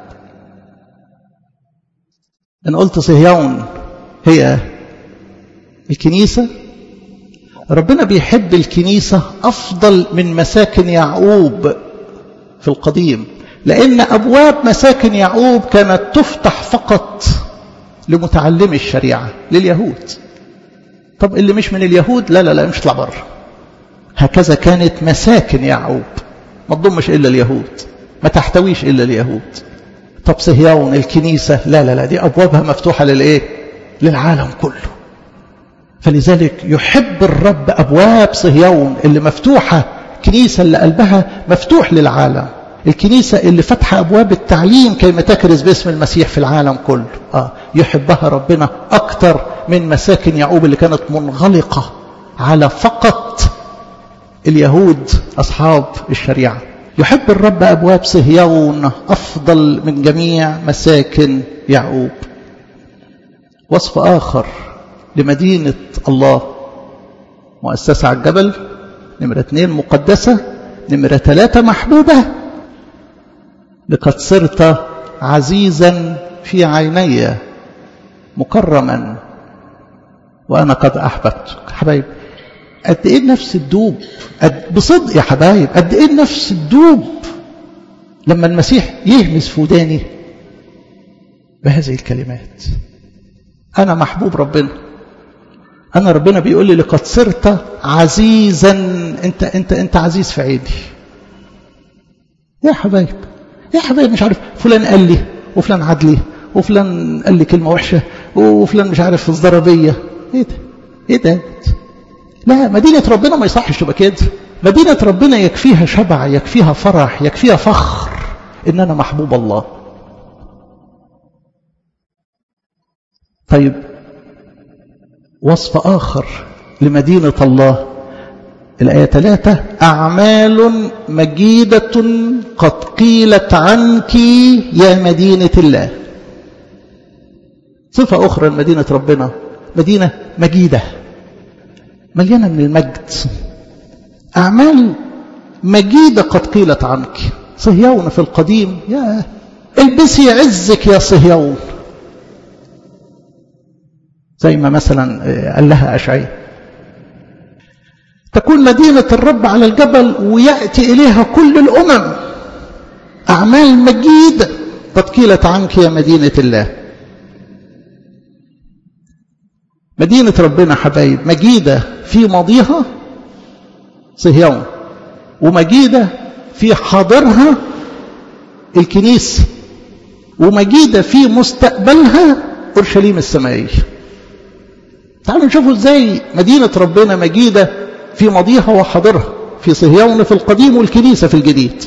انا قلت صهيون هي الكنيسه ربنا بيحب الكنيسه افضل من مساكن يعقوب في القديم لأن أبواب مساكن يعقوب كانت تفتح فقط لمتعلمي الشريعة لليهود طب اللي مش من اليهود لا لا لا مش اطلع بره هكذا كانت مساكن يعقوب ما تضمش إلا اليهود ما تحتويش إلا اليهود طب صهيون الكنيسة لا لا لا دي أبوابها مفتوحة للإيه للعالم كله فلذلك يحب الرب أبواب صهيون اللي مفتوحة كنيسة اللي قلبها مفتوح للعالم الكنيسة اللي فتح أبواب التعليم كيما تكرز باسم المسيح في العالم كله آه يحبها ربنا أكثر من مساكن يعقوب اللي كانت منغلقة على فقط اليهود أصحاب الشريعة يحب الرب أبواب صهيون أفضل من جميع مساكن يعقوب وصف آخر لمدينة الله مؤسسة على الجبل نمرة اثنين مقدسة نمرة ثلاثة محبوبة لقد صرت عزيزا في عيني مكرما وأنا قد أحببتك حبايب قد إيه نفس الدوب قد بصدق يا حبايب قد إيه نفس الدوب لما المسيح يهمس في وداني بهذه الكلمات أنا محبوب ربنا أنا ربنا بيقول لي لقد صرت عزيزا أنت أنت أنت عزيز في عيني يا حبايب يا حبايب مش عارف فلان قال لي وفلان عاد لي وفلان قال لي كلمة وحشة وفلان مش عارف اصدر بيا ايه ده ايه ده لا مدينة ربنا ما يصحش تبقى كده مدينة ربنا يكفيها شبع يكفيها فرح يكفيها فخر ان انا محبوب الله طيب وصف آخر لمدينة الله الآية ثلاثة أعمال مجيدة قد قيلت عنك يا مدينة الله صفة أخرى لمدينة ربنا مدينة مجيدة مليانة من المجد أعمال مجيدة قد قيلت عنك صهيون في القديم يا البسي عزك يا صهيون زي ما مثلا قال لها أشعياء تكون مدينة الرب على الجبل ويأتي إليها كل الأمم أعمال مجيدة قد قيلت عنك يا مدينة الله مدينة ربنا حبايب مجيدة في ماضيها صهيون ومجيدة في حاضرها الكنيسة ومجيدة في مستقبلها أورشليم السمائية تعالوا نشوفوا ازاي مدينة ربنا مجيدة في ماضيها وحاضرها في صهيون في القديم والكنيسة في الجديد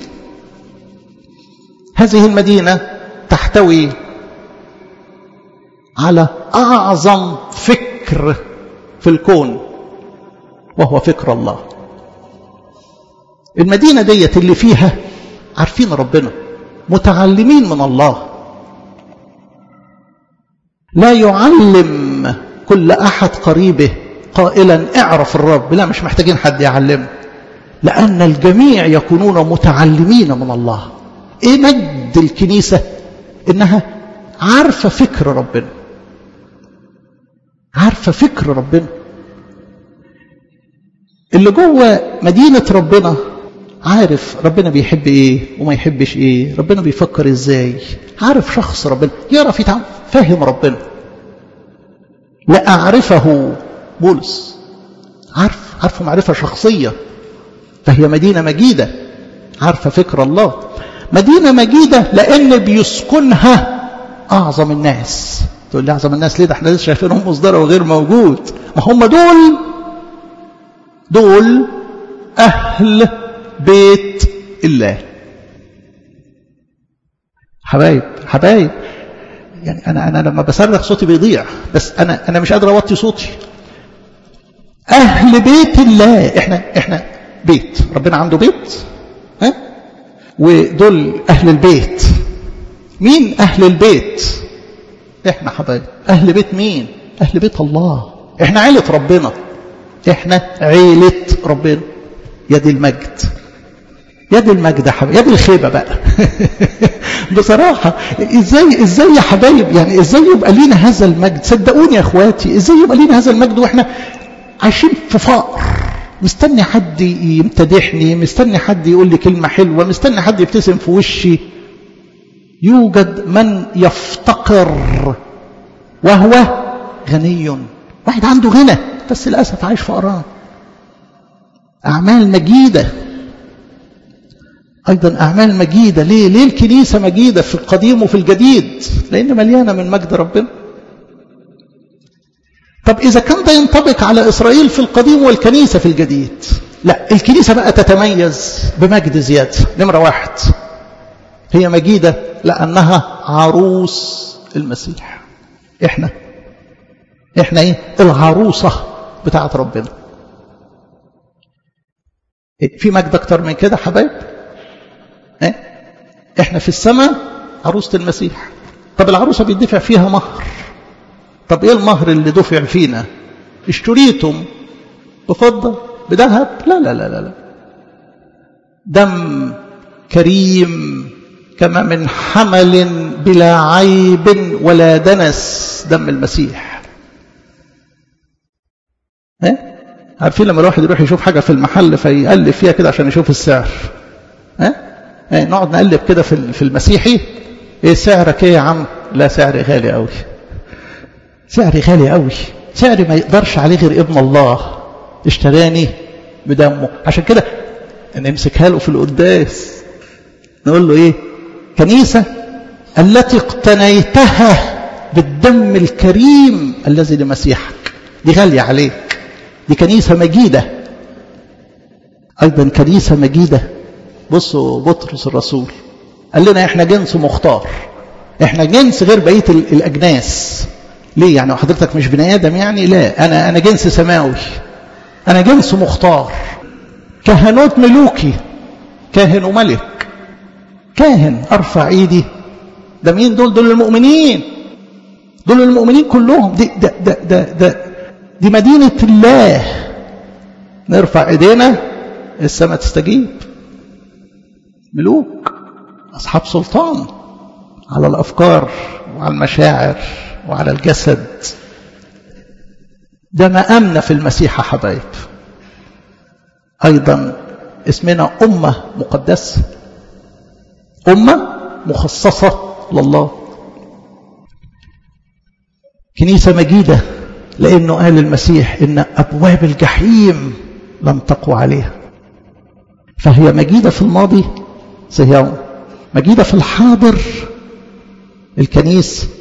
هذه المدينة تحتوي على أعظم فكر في الكون وهو فكر الله المدينة ديت اللي فيها عارفين ربنا متعلمين من الله لا يعلم كل أحد قريبه قائلا اعرف الرب لا مش محتاجين حد يعلمه لأن الجميع يكونون متعلمين من الله ايه مجد الكنيسة انها عارفة فكر ربنا عارفة فكر ربنا اللي جوه مدينة ربنا عارف ربنا بيحب ايه وما يحبش ايه ربنا بيفكر ازاي عارف شخص ربنا يعرف يتعامل فاهم ربنا لأعرفه بولس عارف عارفه معرفة شخصية فهي مدينة مجيدة عارفة فكر الله مدينة مجيدة لأن بيسكنها أعظم الناس تقول لي أعظم الناس ليه ده احنا لسه شايفينهم مصدر وغير موجود ما هم دول دول أهل بيت الله حبايب حبايب يعني انا انا لما بصرخ صوتي بيضيع بس انا انا مش قادر اوطي صوتي اهل بيت الله احنا احنا بيت ربنا عنده بيت ها ودول اهل البيت مين اهل البيت احنا حبايب اهل بيت مين اهل بيت الله احنا عيله ربنا احنا عيله ربنا يا دي المجد يا دي المجد يا حبايب يا دي الخيبه بقى بصراحه ازاي ازاي يا حبايب يعني ازاي يبقى لينا هذا المجد صدقوني يا اخواتي ازاي يبقى لينا هذا المجد واحنا عايشين في فقر مستني حد يمتدحني مستني حد يقول لي كلمه حلوه مستني حد يبتسم في وشي يوجد من يفتقر وهو غني واحد عنده غنى بس للاسف عايش فقران اعمال مجيده ايضا اعمال مجيده ليه ليه الكنيسه مجيده في القديم وفي الجديد لان مليانه من مجد ربنا طب اذا كان ده ينطبق على اسرائيل في القديم والكنيسه في الجديد لا الكنيسه بقى تتميز بمجد زياده نمره واحد هي مجيده لانها عروس المسيح احنا احنا ايه العروسه بتاعت ربنا في مجد اكتر من كده حبايب إيه؟ احنا في السماء عروسة المسيح طب العروسة بيدفع فيها مهر طب ايه المهر اللي دفع فينا اشتريتم بفضة بذهب لا لا لا لا لا دم كريم كما من حمل بلا عيب ولا دنس دم المسيح ايه عارفين لما الواحد يروح يشوف حاجة في المحل فيقلب فيها كده عشان يشوف السعر ها أه؟ نقعد نقلب كده في في المسيحي ايه سعرك ايه يا عم لا سعري غالي قوي سعري غالي قوي سعري ما يقدرش عليه غير ابن الله اشتراني بدمه عشان كده نمسكها له في القداس نقول له ايه كنيسة التي اقتنيتها بالدم الكريم الذي لمسيحك دي غالية عليك دي كنيسة مجيدة أيضا كنيسة مجيدة بصوا بطرس الرسول قال لنا احنا جنس مختار احنا جنس غير بقية الأجناس ليه يعني حضرتك مش بني آدم يعني لا أنا, أنا جنس سماوي أنا جنس مختار كهنوت ملوكي كاهن وملك كاهن أرفع إيدي ده مين دول دول المؤمنين دول المؤمنين كلهم دي ده ده ده, ده دي مدينة الله نرفع ايدينا السماء تستجيب ملوك أصحاب سلطان على الأفكار وعلى المشاعر وعلى الجسد ده ما أمن في المسيح حبايب أيضا اسمنا أمة مقدسة أمة مخصصة لله كنيسة مجيدة لأنه قال المسيح إن أبواب الجحيم لم تقوى عليها فهي مجيدة في الماضي صهيون مجيدة في الحاضر الكنيسة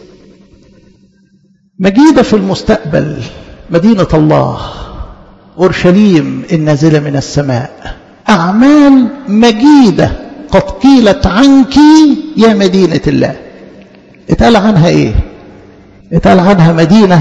مجيدة في المستقبل مدينة الله أورشليم النازلة من السماء أعمال مجيدة قد قيلت عنك يا مدينة الله اتقال عنها ايه اتقال عنها مدينة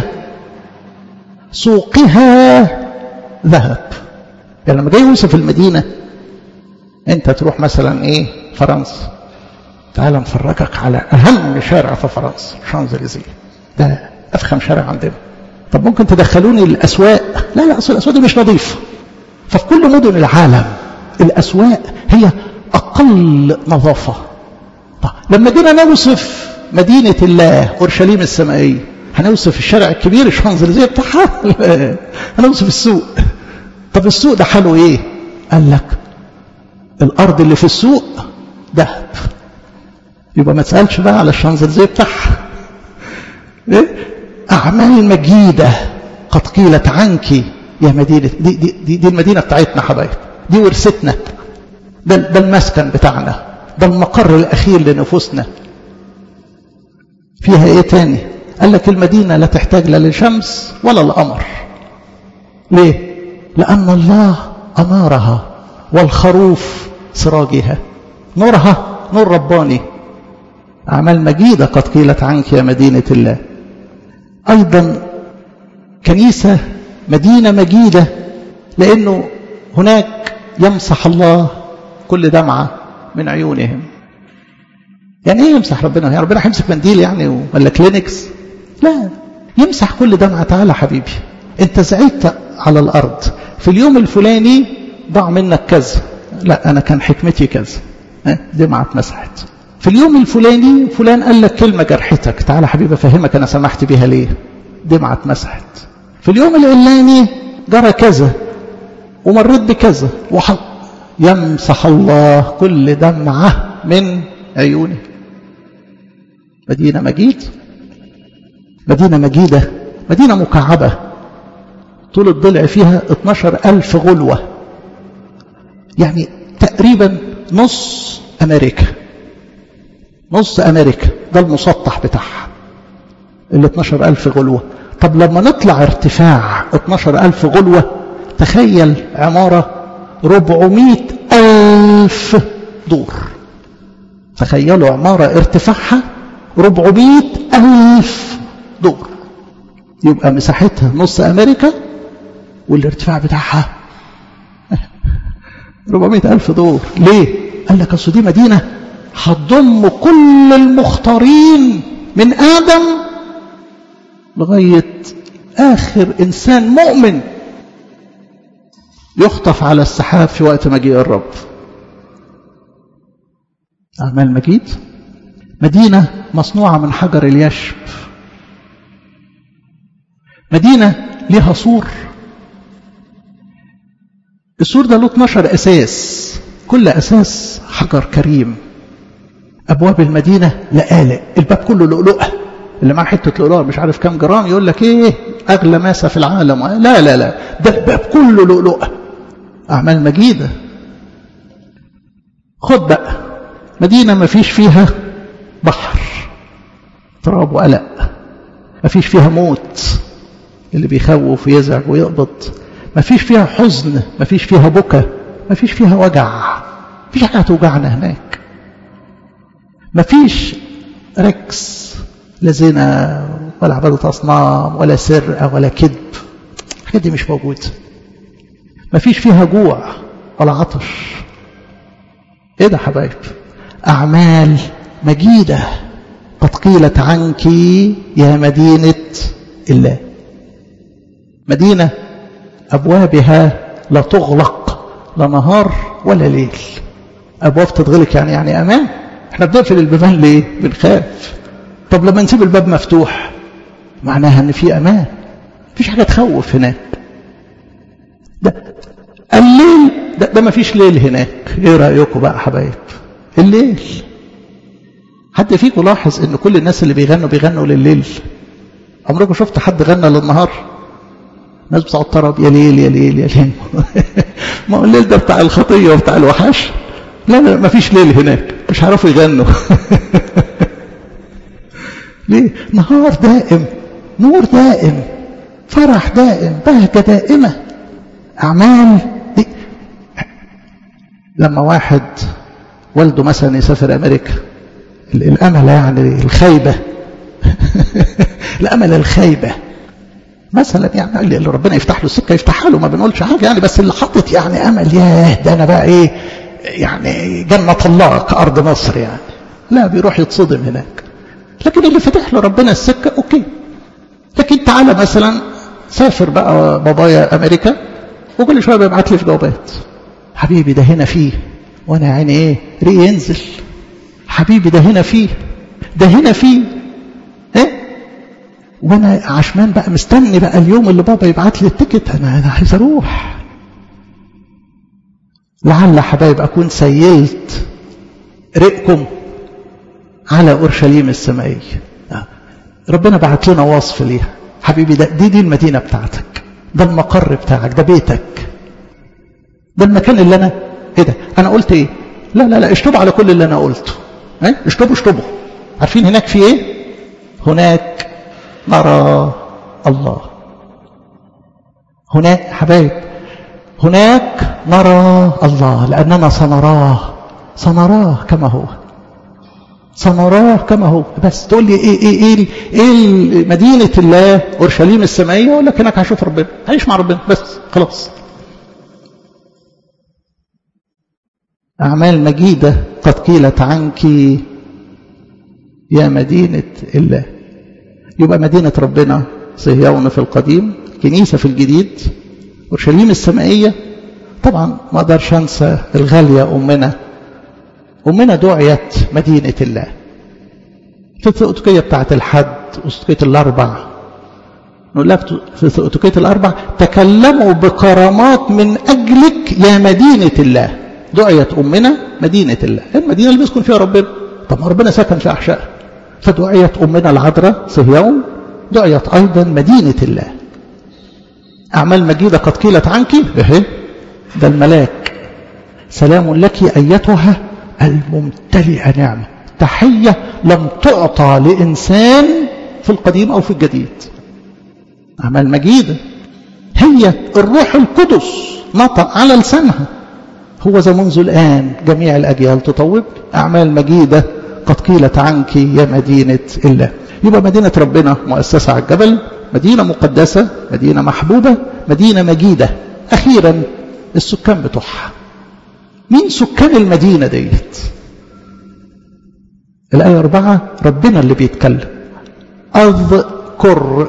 سوقها ذهب يعني لما جاي يوصف المدينة انت تروح مثلا ايه فرنسا تعال نفرجك على اهم شارع في فرنسا شانزليزيه ده افخم شارع عندنا طب ممكن تدخلوني الاسواق لا لا اصل الاسواق دي مش نظيفه ففي كل مدن العالم الاسواق هي اقل نظافه طب لما جينا نوصف مدينه الله اورشليم السمائيه هنوصف الشارع الكبير الشانزليزيه بتاعها هنوصف السوق طب السوق ده حاله ايه قال لك الارض اللي في السوق ذهب يبقى ما تسالش بقى على الشانزليزيه بتاعها إيه؟ اعمال مجيده قد قيلت عنك يا مدينه دي, دي, دي, دي المدينه بتاعتنا حبايب دي ورثتنا ده, ده المسكن بتاعنا ده المقر الاخير لنفوسنا فيها ايه تاني قال لك المدينه لا تحتاج لا للشمس ولا القمر ليه لان الله امارها والخروف سراجها نورها نور رباني أعمال مجيدة قد قيلت عنك يا مدينة الله أيضا كنيسة مدينة مجيدة لأنه هناك يمسح الله كل دمعة من عيونهم يعني ايه يمسح ربنا يعني ربنا هيمسك منديل يعني ولا كلينكس لا يمسح كل دمعة تعالى حبيبي انت زعلت على الارض في اليوم الفلاني ضاع منك كذا لا انا كان حكمتي كذا دمعة اتمسحت في اليوم الفلاني فلان قال لك كلمة جرحتك تعالى حبيبي افهمك انا سمحت بيها ليه دمعة اتمسحت في اليوم العلاني جرى كذا ومريت بكذا وحط يمسح الله كل دمعة من عيونه مدينة مجيد مدينة مجيدة مدينة مكعبة طول الضلع فيها 12 ألف غلوة يعني تقريبا نص أمريكا نص أمريكا ده المسطح بتاعها ال 12 ألف غلوة طب لما نطلع ارتفاع 12 ألف غلوة تخيل عمارة 400 ألف دور تخيلوا عمارة ارتفاعها 400 ألف دور يبقى مساحتها نص أمريكا والارتفاع بتاعها 400 ألف دور ليه؟ قال لك أصل دي مدينة هتضم كل المختارين من آدم لغاية آخر إنسان مؤمن يخطف على السحاب في وقت مجيء الرب أعمال مجيد مدينة مصنوعة من حجر اليشب مدينة لها سور السور ده له 12 أساس كل أساس حجر كريم أبواب المدينة لآلئ الباب كله لؤلؤة اللي معاه حتة لؤلؤة مش عارف كام جرام يقول لك إيه أغلى ماسة في العالم لا لا لا ده الباب كله لؤلؤة أعمال مجيدة خد بقى مدينة ما فيش فيها بحر تراب وقلق ما فيش فيها موت اللي بيخوف ويزعج ويقبض ما فيش فيها حزن ما فيش فيها بكى ما فيش فيها وجع ما فيش حاجة توجعنا هناك ما فيش ركس لا زنا ولا عبادة أصنام ولا سرقة ولا كذب الحاجات دي مش موجودة ما فيش فيها جوع ولا عطش ايه ده حبايب أعمال مجيدة قد قيلت عنك يا مدينة الله مدينة أبوابها لا تغلق لا نهار ولا ليل أبواب تتغلق يعني يعني أمان احنا بنقفل البيبان ليه بنخاف طب لما نسيب الباب مفتوح معناها ان في امان مفيش حاجه تخوف هناك ده الليل ده, ده مفيش ليل هناك ايه رايكم بقى حبايب الليل حد فيكم لاحظ ان كل الناس اللي بيغنوا بيغنوا لليل عمركم شفت حد غنى للنهار الناس بتاع الطرب يا ليل يا ليل يا ليل ما هو الليل ده بتاع الخطيه وبتاع الوحش لا لا ما فيش ليل هناك مش هيعرفوا يغنوا ليه نهار دائم نور دائم فرح دائم بهجة دائمة أعمال دي لما واحد والده مثلا يسافر أمريكا الأمل يعني الخيبة الأمل الخيبة مثلا يعني اللي ربنا يفتح له السكة يفتحها له ما بنقولش حاجة يعني بس اللي حاطط يعني أمل ياه ده أنا بقى إيه يعني جنة الله كأرض مصر يعني لا بيروح يتصدم هناك لكن اللي فتح له ربنا السكة أوكي لكن تعالى مثلا سافر بقى بابايا أمريكا وكل شوية بيبعت لي في جوابات حبيبي ده هنا فيه وأنا يعني إيه ري ينزل حبيبي ده هنا فيه ده هنا فيه إيه وأنا عشمان بقى مستني بقى اليوم اللي بابا يبعت لي التيكت أنا أنا عايز أروح لعل حبايب أكون سيلت رئكم على أورشليم السمائية ربنا بعت لنا وصف ليها حبيبي ده دي دي المدينة بتاعتك ده المقر بتاعك ده بيتك ده المكان اللي أنا إيه ده أنا قلت إيه لا لا لا اشطبوا على كل اللي أنا قلته إيه؟ اشطبوا اشطبوا عارفين هناك في إيه هناك نرى الله هناك حبايب هناك نرى الله لأننا سنراه سنراه كما هو سنراه كما هو بس تقول لي ايه ايه ايه, إيه مدينة الله اورشليم السمائية اقول لك هناك هشوف ربنا هعيش مع ربنا بس خلاص أعمال مجيدة قد قيلت عنك يا مدينة الله يبقى مدينة ربنا صهيون في القديم كنيسة في الجديد اورشليم السمائية طبعا ما اقدرش انسى الغالية أمنا أمنا دعيت مدينة الله في الثؤتكية بتاعت الحد وثؤتكية الأربع نقول لها في ثؤتكية الأربع تكلموا بكرامات من أجلك يا مدينة الله دعيت أمنا مدينة الله المدينة اللي بيسكن فيها ربنا طب ما ربنا سكن في أحشائها فدعيت أمنا العذراء صهيون دعيت أيضا مدينة الله أعمال مجيدة قد قيلت عنك إيه ده الملاك سلام لك أيتها الممتلئة نعمة تحية لم تعطى لإنسان في القديم أو في الجديد أعمال مجيدة هي الروح القدس نطق على لسانها هو ذا منذ الآن جميع الأجيال تطوب أعمال مجيدة قد قيلت عنك يا مدينة الله يبقى مدينة ربنا مؤسسة على الجبل مدينة مقدسة مدينة محبوبة مدينة مجيدة أخيرا السكان بتوعها مين سكان المدينة ديت الآية أربعة ربنا اللي بيتكلم أذكر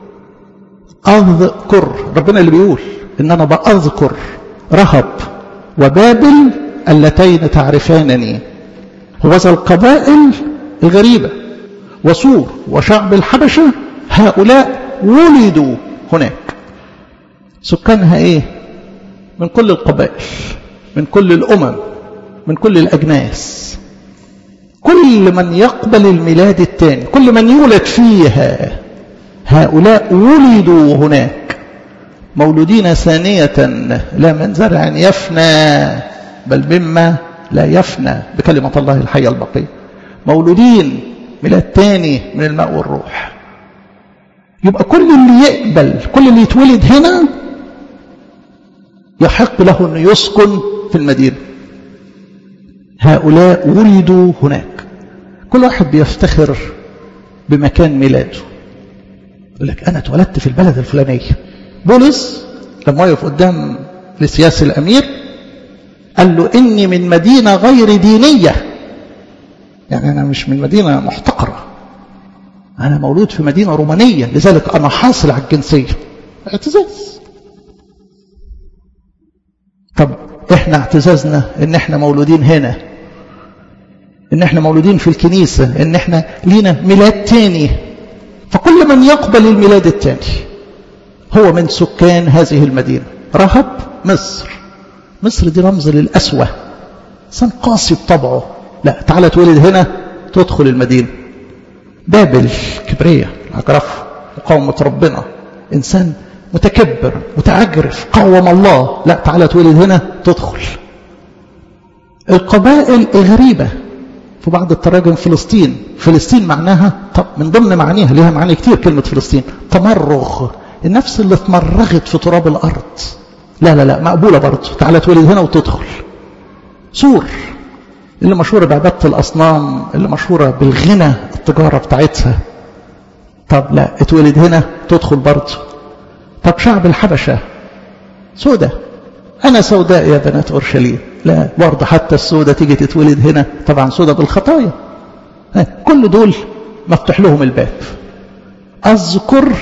أذكر ربنا اللي بيقول إن أنا بأذكر رهب وبابل اللتين تعرفانني وذا القبائل الغريبة وسور وشعب الحبشة هؤلاء ولدوا هناك سكانها ايه من كل القبائل من كل الأمم من كل الأجناس كل من يقبل الميلاد الثاني كل من يولد فيها هؤلاء ولدوا هناك مولودين ثانية لا من زرع يفنى بل مما لا يفنى بكلمة الله الحية البقية مولودين ميلاد تاني من الماء والروح يبقى كل اللي يقبل كل اللي يتولد هنا يحق له أن يسكن في المدينة هؤلاء ولدوا هناك كل واحد بيفتخر بمكان ميلاده يقول لك أنا اتولدت في البلد الفلانية بولس لما وقف قدام لسياس الأمير قال له إني من مدينة غير دينية يعني أنا مش من مدينة محتقرة أنا مولود في مدينة رومانية لذلك أنا حاصل على الجنسية اعتزاز طب احنا اعتزازنا ان احنا مولودين هنا ان احنا مولودين في الكنيسة ان احنا لينا ميلاد تاني فكل من يقبل الميلاد التاني هو من سكان هذه المدينة رهب مصر مصر دي رمز للأسوة إنسان قاسي بطبعه لا تعالى تولد هنا تدخل المدينة بابل كبرية العجرف مقاومة ربنا إنسان متكبر متعجرف قوم الله لا تعالى تولد هنا تدخل القبائل غريبة في بعض التراجم فلسطين فلسطين معناها طب من ضمن معانيها ليها معاني كتير كلمة فلسطين تمرغ النفس اللي اتمرغت في تراب الأرض لا لا لا مقبولة برضه تعالى تولد هنا وتدخل سور اللي مشهورة بعبادة الأصنام اللي مشهورة بالغنى التجارة بتاعتها طب لا اتولد هنا تدخل برضه طب شعب الحبشة سودة أنا سوداء يا بنات أورشليم لا برضه حتى السودة تيجي تتولد هنا طبعا سودة بالخطايا كل دول مفتوح لهم الباب أذكر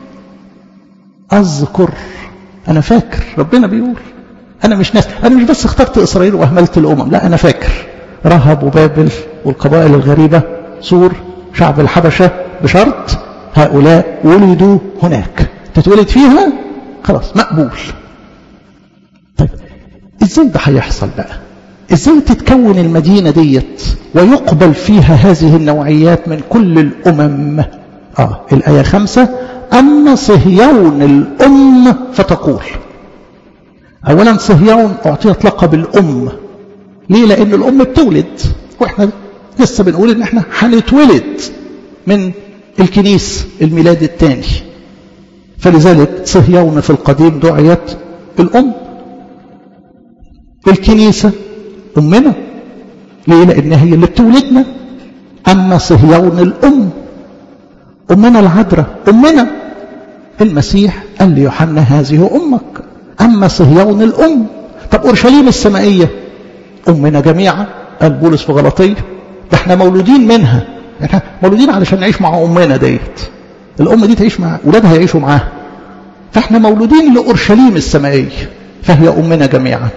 أذكر أنا فاكر ربنا بيقول أنا مش ناس أنا مش بس اخترت إسرائيل وأهملت الأمم لا أنا فاكر رهب وبابل والقبائل الغريبة سور شعب الحبشة بشرط هؤلاء ولدوا هناك تتولد فيها خلاص مقبول طيب ازاي ده هيحصل بقى ازاي تتكون المدينة ديت ويقبل فيها هذه النوعيات من كل الأمم آه الآية خمسة أما صهيون الأم فتقول أولا صهيون أعطيت لقب الأم ليه لأن الأم بتولد وإحنا لسه بنقول إن إحنا هنتولد من الكنيس الميلاد الثاني فلذلك صهيون في القديم دعيت الأم الكنيسة أمنا ليه لأن هي اللي بتولدنا أما صهيون الأم أمنا العذراء أمنا المسيح قال ليوحنا هذه أمك أما صهيون الأم طب أورشليم السمائية أمنا جميعا قال بولس في غلطية ده احنا مولودين منها احنا مولودين علشان نعيش مع أمنا ديت الأم دي تعيش مع ولادها يعيشوا معاها فاحنا مولودين لأورشليم السمائية فهي أمنا جميعا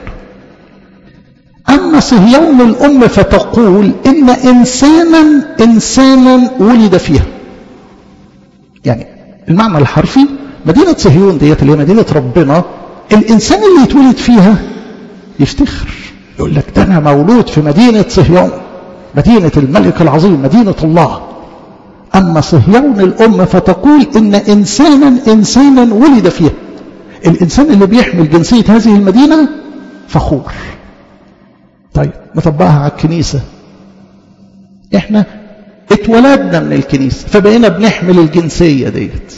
أما صهيون الأم فتقول إن إنسانا إنسانا ولد فيها يعني المعنى الحرفي مدينة صهيون ديت اللي هي مدينة ربنا الإنسان اللي يتولد فيها يفتخر يقول لك ده أنا مولود في مدينة صهيون مدينة الملك العظيم مدينة الله أما صهيون الأم فتقول إن إنسانا إنسانا ولد فيها الإنسان اللي بيحمل جنسية هذه المدينة فخور طيب نطبقها على الكنيسة احنا اتولدنا من الكنيسة فبقينا بنحمل الجنسية ديت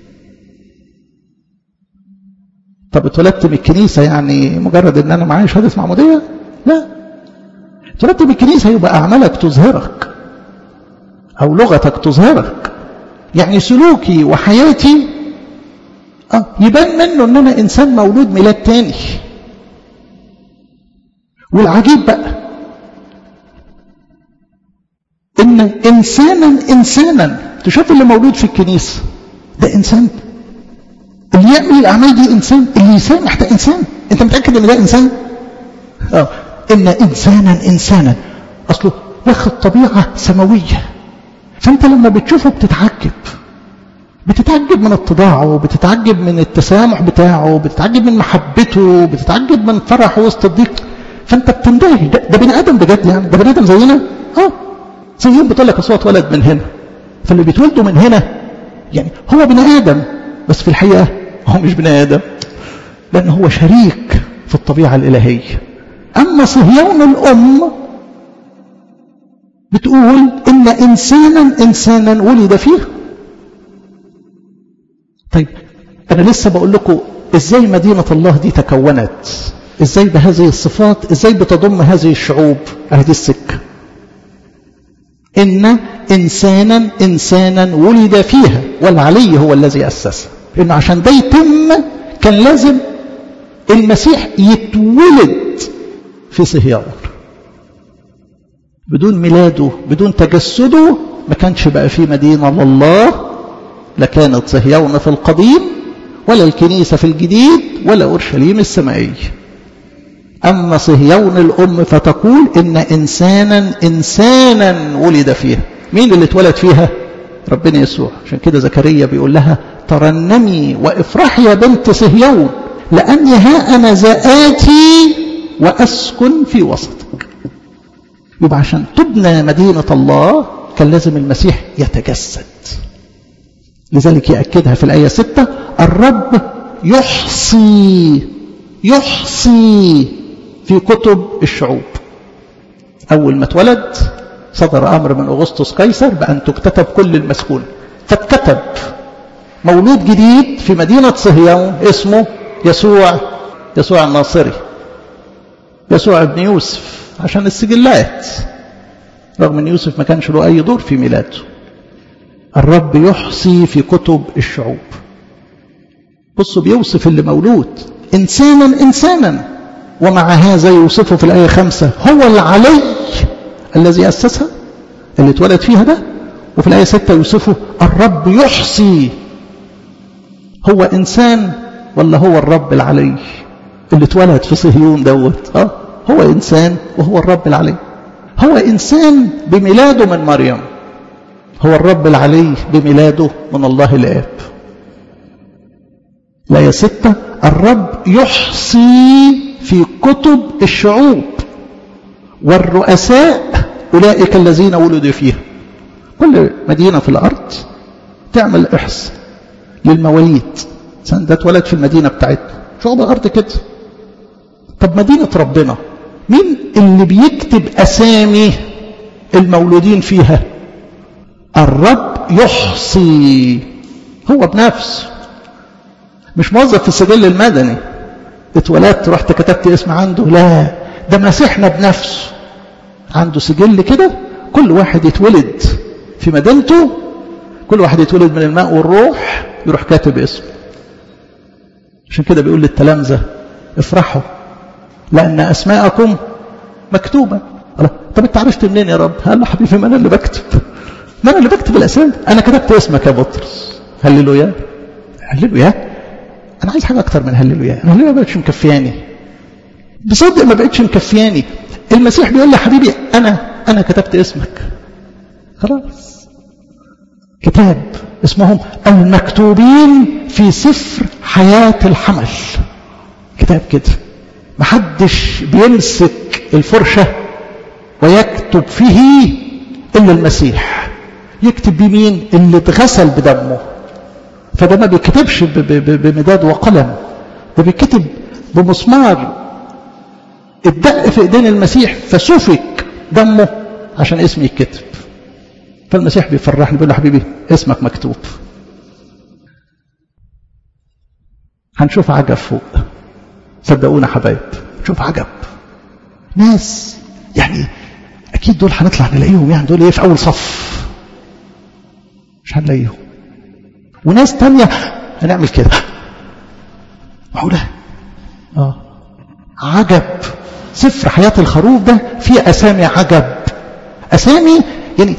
طب اتولدت من الكنيسة يعني مجرد ان انا معايا شهادة معمودية لا اتولدت من الكنيسة يبقى اعمالك تظهرك او لغتك تظهرك يعني سلوكي وحياتي اه يبان منه ان انا انسان مولود ميلاد تاني والعجيب بقى ان انسانا انسانا تشوف اللي مولود في الكنيسه ده انسان اللي يعمل الاعمال دي انسان اللي يسامح ده انسان انت متاكد ان ده انسان اه ان انسانا انسانا اصله واخد طبيعه سماويه فانت لما بتشوفه بتتعجب بتتعجب من اتضاعه بتتعجب من التسامح بتاعه بتتعجب من محبته بتتعجب من فرحه وسط الضيق فانت بتندهش ده, ده بني ادم بجد يعني ده بني ادم زينا اه زيهم بتقول لك اصل هو اتولد من هنا فاللي بيتولدوا من هنا يعني هو بني ادم بس في الحقيقه هو مش بني ادم لان هو شريك في الطبيعه الالهيه اما صهيون الام بتقول ان انسانا انسانا ولد فيه طيب انا لسه بقول لكم ازاي مدينه الله دي تكونت ازاي بهذه الصفات ازاي بتضم هذه الشعوب هذه السكه ان انسانا انسانا ولد فيها والعلي هو الذي اسسها انه عشان ده يتم كان لازم المسيح يتولد في صهيون بدون ميلاده بدون تجسده ما كانش بقى في مدينه لله لا كانت صهيون في القديم ولا الكنيسه في الجديد ولا اورشليم السمائيه أما صهيون الأم فتقول إن إنسانا إنسانا ولد فيها مين اللي اتولد فيها ربنا يسوع عشان كده زكريا بيقول لها ترنمي وافرحي يا بنت صهيون لأني ها أنا زآتي وأسكن في وسطك يبقى عشان تبنى مدينة الله كان لازم المسيح يتجسد لذلك يأكدها في الآية ستة الرب يحصي يحصي في كتب الشعوب أول ما اتولد صدر أمر من أغسطس قيصر بأن تكتتب كل المسكون فاتكتب مولود جديد في مدينة صهيون اسمه يسوع يسوع الناصري يسوع ابن يوسف عشان السجلات رغم ان يوسف ما كانش له اي دور في ميلاده الرب يحصي في كتب الشعوب بصوا بيوصف اللي مولود إنسانا إنسانا ومع هذا يوصفه في الآية خمسة هو العلي الذي أسسها اللي اتولد فيها ده وفي الآية ستة يوصفه الرب يحصي هو إنسان ولا هو الرب العلي اللي اتولد في صهيون دوت اه هو إنسان وهو الرب العلي هو إنسان بميلاده من مريم هو الرب العلي بميلاده من الله الآب الآية ستة الرب يحصي في كتب الشعوب والرؤساء أولئك الذين ولدوا فيها كل مدينة في الأرض تعمل إحصاء للمواليد سن ده اتولد في المدينة بتاعتنا شعوب الأرض كده طب مدينة ربنا مين اللي بيكتب أسامي المولودين فيها الرب يحصي هو بنفسه مش موظف في السجل المدني اتولدت رحت كتبت اسم عنده لا ده مسيحنا بنفسه عنده سجل كده كل واحد يتولد في مدينته كل واحد يتولد من الماء والروح يروح كاتب اسمه عشان كده بيقول للتلامذة افرحوا لأن أسماءكم مكتوبة الله طب انت عرفت منين يا رب قال له حبيبي ما انا اللي بكتب ما انا اللي بكتب الاسامي انا كتبت اسمك يا بطرس هللويا هللويا انا عايز حاجه اكتر من هللويا انا هللويا ما بقتش مكفياني بصدق ما بقتش مكفياني المسيح بيقول لي حبيبي انا انا كتبت اسمك خلاص كتاب اسمهم المكتوبين في سفر حياة الحمل كتاب كده محدش بيمسك الفرشة ويكتب فيه إلا المسيح يكتب بمين اللي اتغسل بدمه فده ما بيكتبش بمداد وقلم ده بيكتب بمسمار الدق في ايدين المسيح فسفك دمه عشان اسمي يتكتب فالمسيح بيفرحني بيقول له حبيبي اسمك مكتوب هنشوف عجب فوق صدقونا حبايب نشوف عجب ناس يعني اكيد دول هنطلع نلاقيهم يعني دول ايه في اول صف مش هنلاقيهم وناس تانية هنعمل كده معقولة اه عجب سفر حياة الخروف ده فيه أسامي عجب أسامي يعني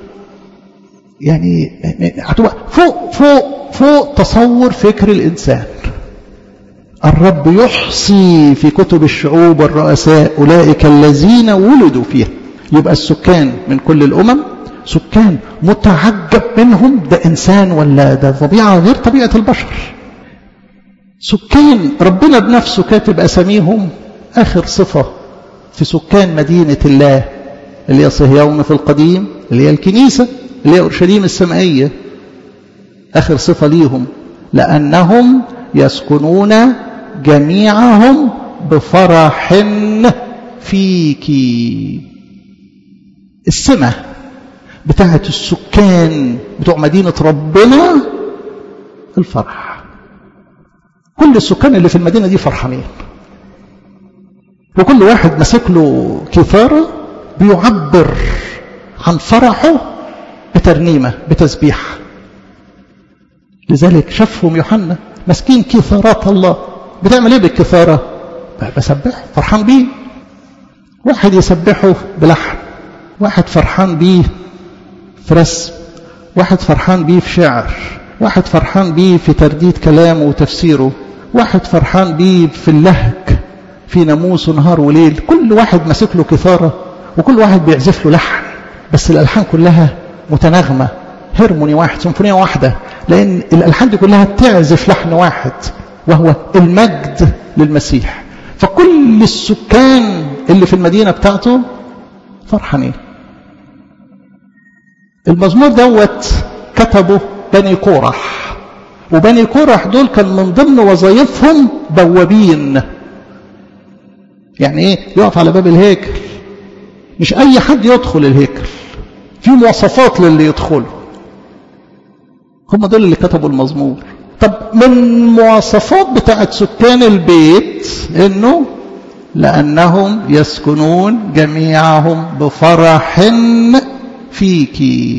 يعني هتبقى فوق فوق فوق تصور فكر الإنسان الرب يحصي في كتب الشعوب والرؤساء أولئك الذين ولدوا فيها يبقى السكان من كل الأمم سكان متعجب منهم ده إنسان ولا ده طبيعة غير طبيعة البشر سكان ربنا بنفسه كاتب أساميهم آخر صفة في سكان مدينة الله اللي هي صهيون في القديم اللي هي الكنيسة اللي هي أورشليم السمائية آخر صفة ليهم لأنهم يسكنون جميعهم بفرح فيك السمة بتاعة السكان بتوع مدينة ربنا الفرح كل السكان اللي في المدينة دي فرحانين وكل واحد ماسك له كثارة بيعبر عن فرحه بترنيمة بتسبيح لذلك شافهم يوحنا ماسكين كثارات الله بتعمل ايه بالكثارة بسبح فرحان بيه واحد يسبحه بلحن واحد فرحان بيه في رسم واحد فرحان بيه في شعر واحد فرحان بيه في ترديد كلامه وتفسيره واحد فرحان بيه في اللهج في ناموس ونهار وليل كل واحد ماسك له كثارة وكل واحد بيعزف له لحن بس الألحان كلها متناغمة هرموني واحد سيمفونية واحدة لأن الألحان دي كلها تعزف لحن واحد وهو المجد للمسيح فكل السكان اللي في المدينة بتاعته فرحانين المزمور دوت كتبه بني كورح وبني كورح دول كان من ضمن وظائفهم بوابين يعني ايه يقف على باب الهيكل مش اي حد يدخل الهيكل في مواصفات للي يدخله هم دول اللي كتبوا المزمور طب من مواصفات بتاعت سكان البيت انه لانهم يسكنون جميعهم بفرح فيك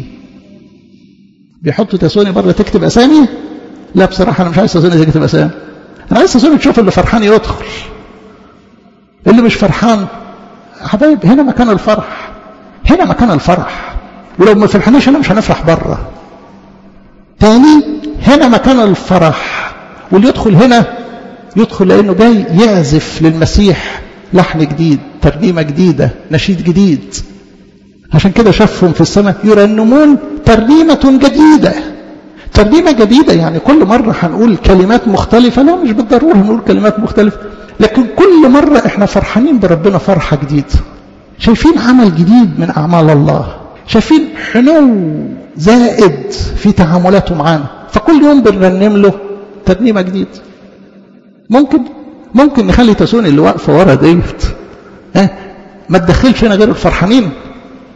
بيحطوا تسوني بره تكتب اسامي لا بصراحه انا مش عايز تسوني تكتب اسامي انا عايز تسوني تشوف اللي فرحان يدخل اللي مش فرحان حبايب هنا مكان الفرح هنا مكان الفرح ولو ما فرحناش هنا مش هنفرح بره تاني هنا مكان الفرح واللي يدخل هنا يدخل لانه جاي يعزف للمسيح لحن جديد ترنيمه جديده نشيد جديد عشان كده شافهم في السماء يرنمون ترنيمه جديده ترنيمه جديده يعني كل مره هنقول كلمات مختلفه لا مش بالضروره نقول كلمات مختلفه لكن كل مره احنا فرحانين بربنا فرحه جديده شايفين عمل جديد من اعمال الله شايفين حنو زائد في تعاملاته معانا فكل يوم بنرنم له ترنيمه جديده ممكن ممكن نخلي تسوني اللي واقفه ورا ديت ها ما تدخلش هنا غير الفرحانين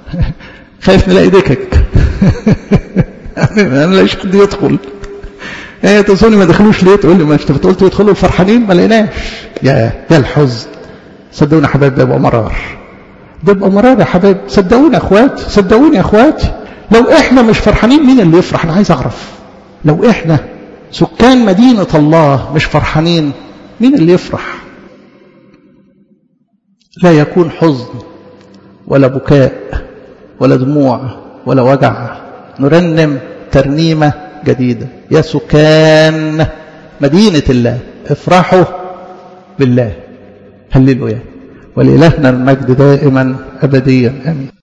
خايف نلاقي دكك انا لاقيش حد يدخل ايه تصوني ما دخلوش ليه تقول لي ما انت قلت يدخلوا الفرحانين ما لقيناش يا يا الحزن صدقوني يا حبايب ده يبقى مرار ده يبقى مرار يا حبايب صدقوني يا اخواتي صدقوني يا اخواتي لو احنا مش فرحانين مين اللي يفرح انا عايز اعرف لو احنا سكان مدينة الله مش فرحانين مين اللي يفرح لا يكون حزن ولا بكاء ولا دموع ولا وجع نرنم ترنيمة جديدة يا سكان مدينة الله افرحوا بالله هللويا ولإلهنا المجد دائما أبديا آمين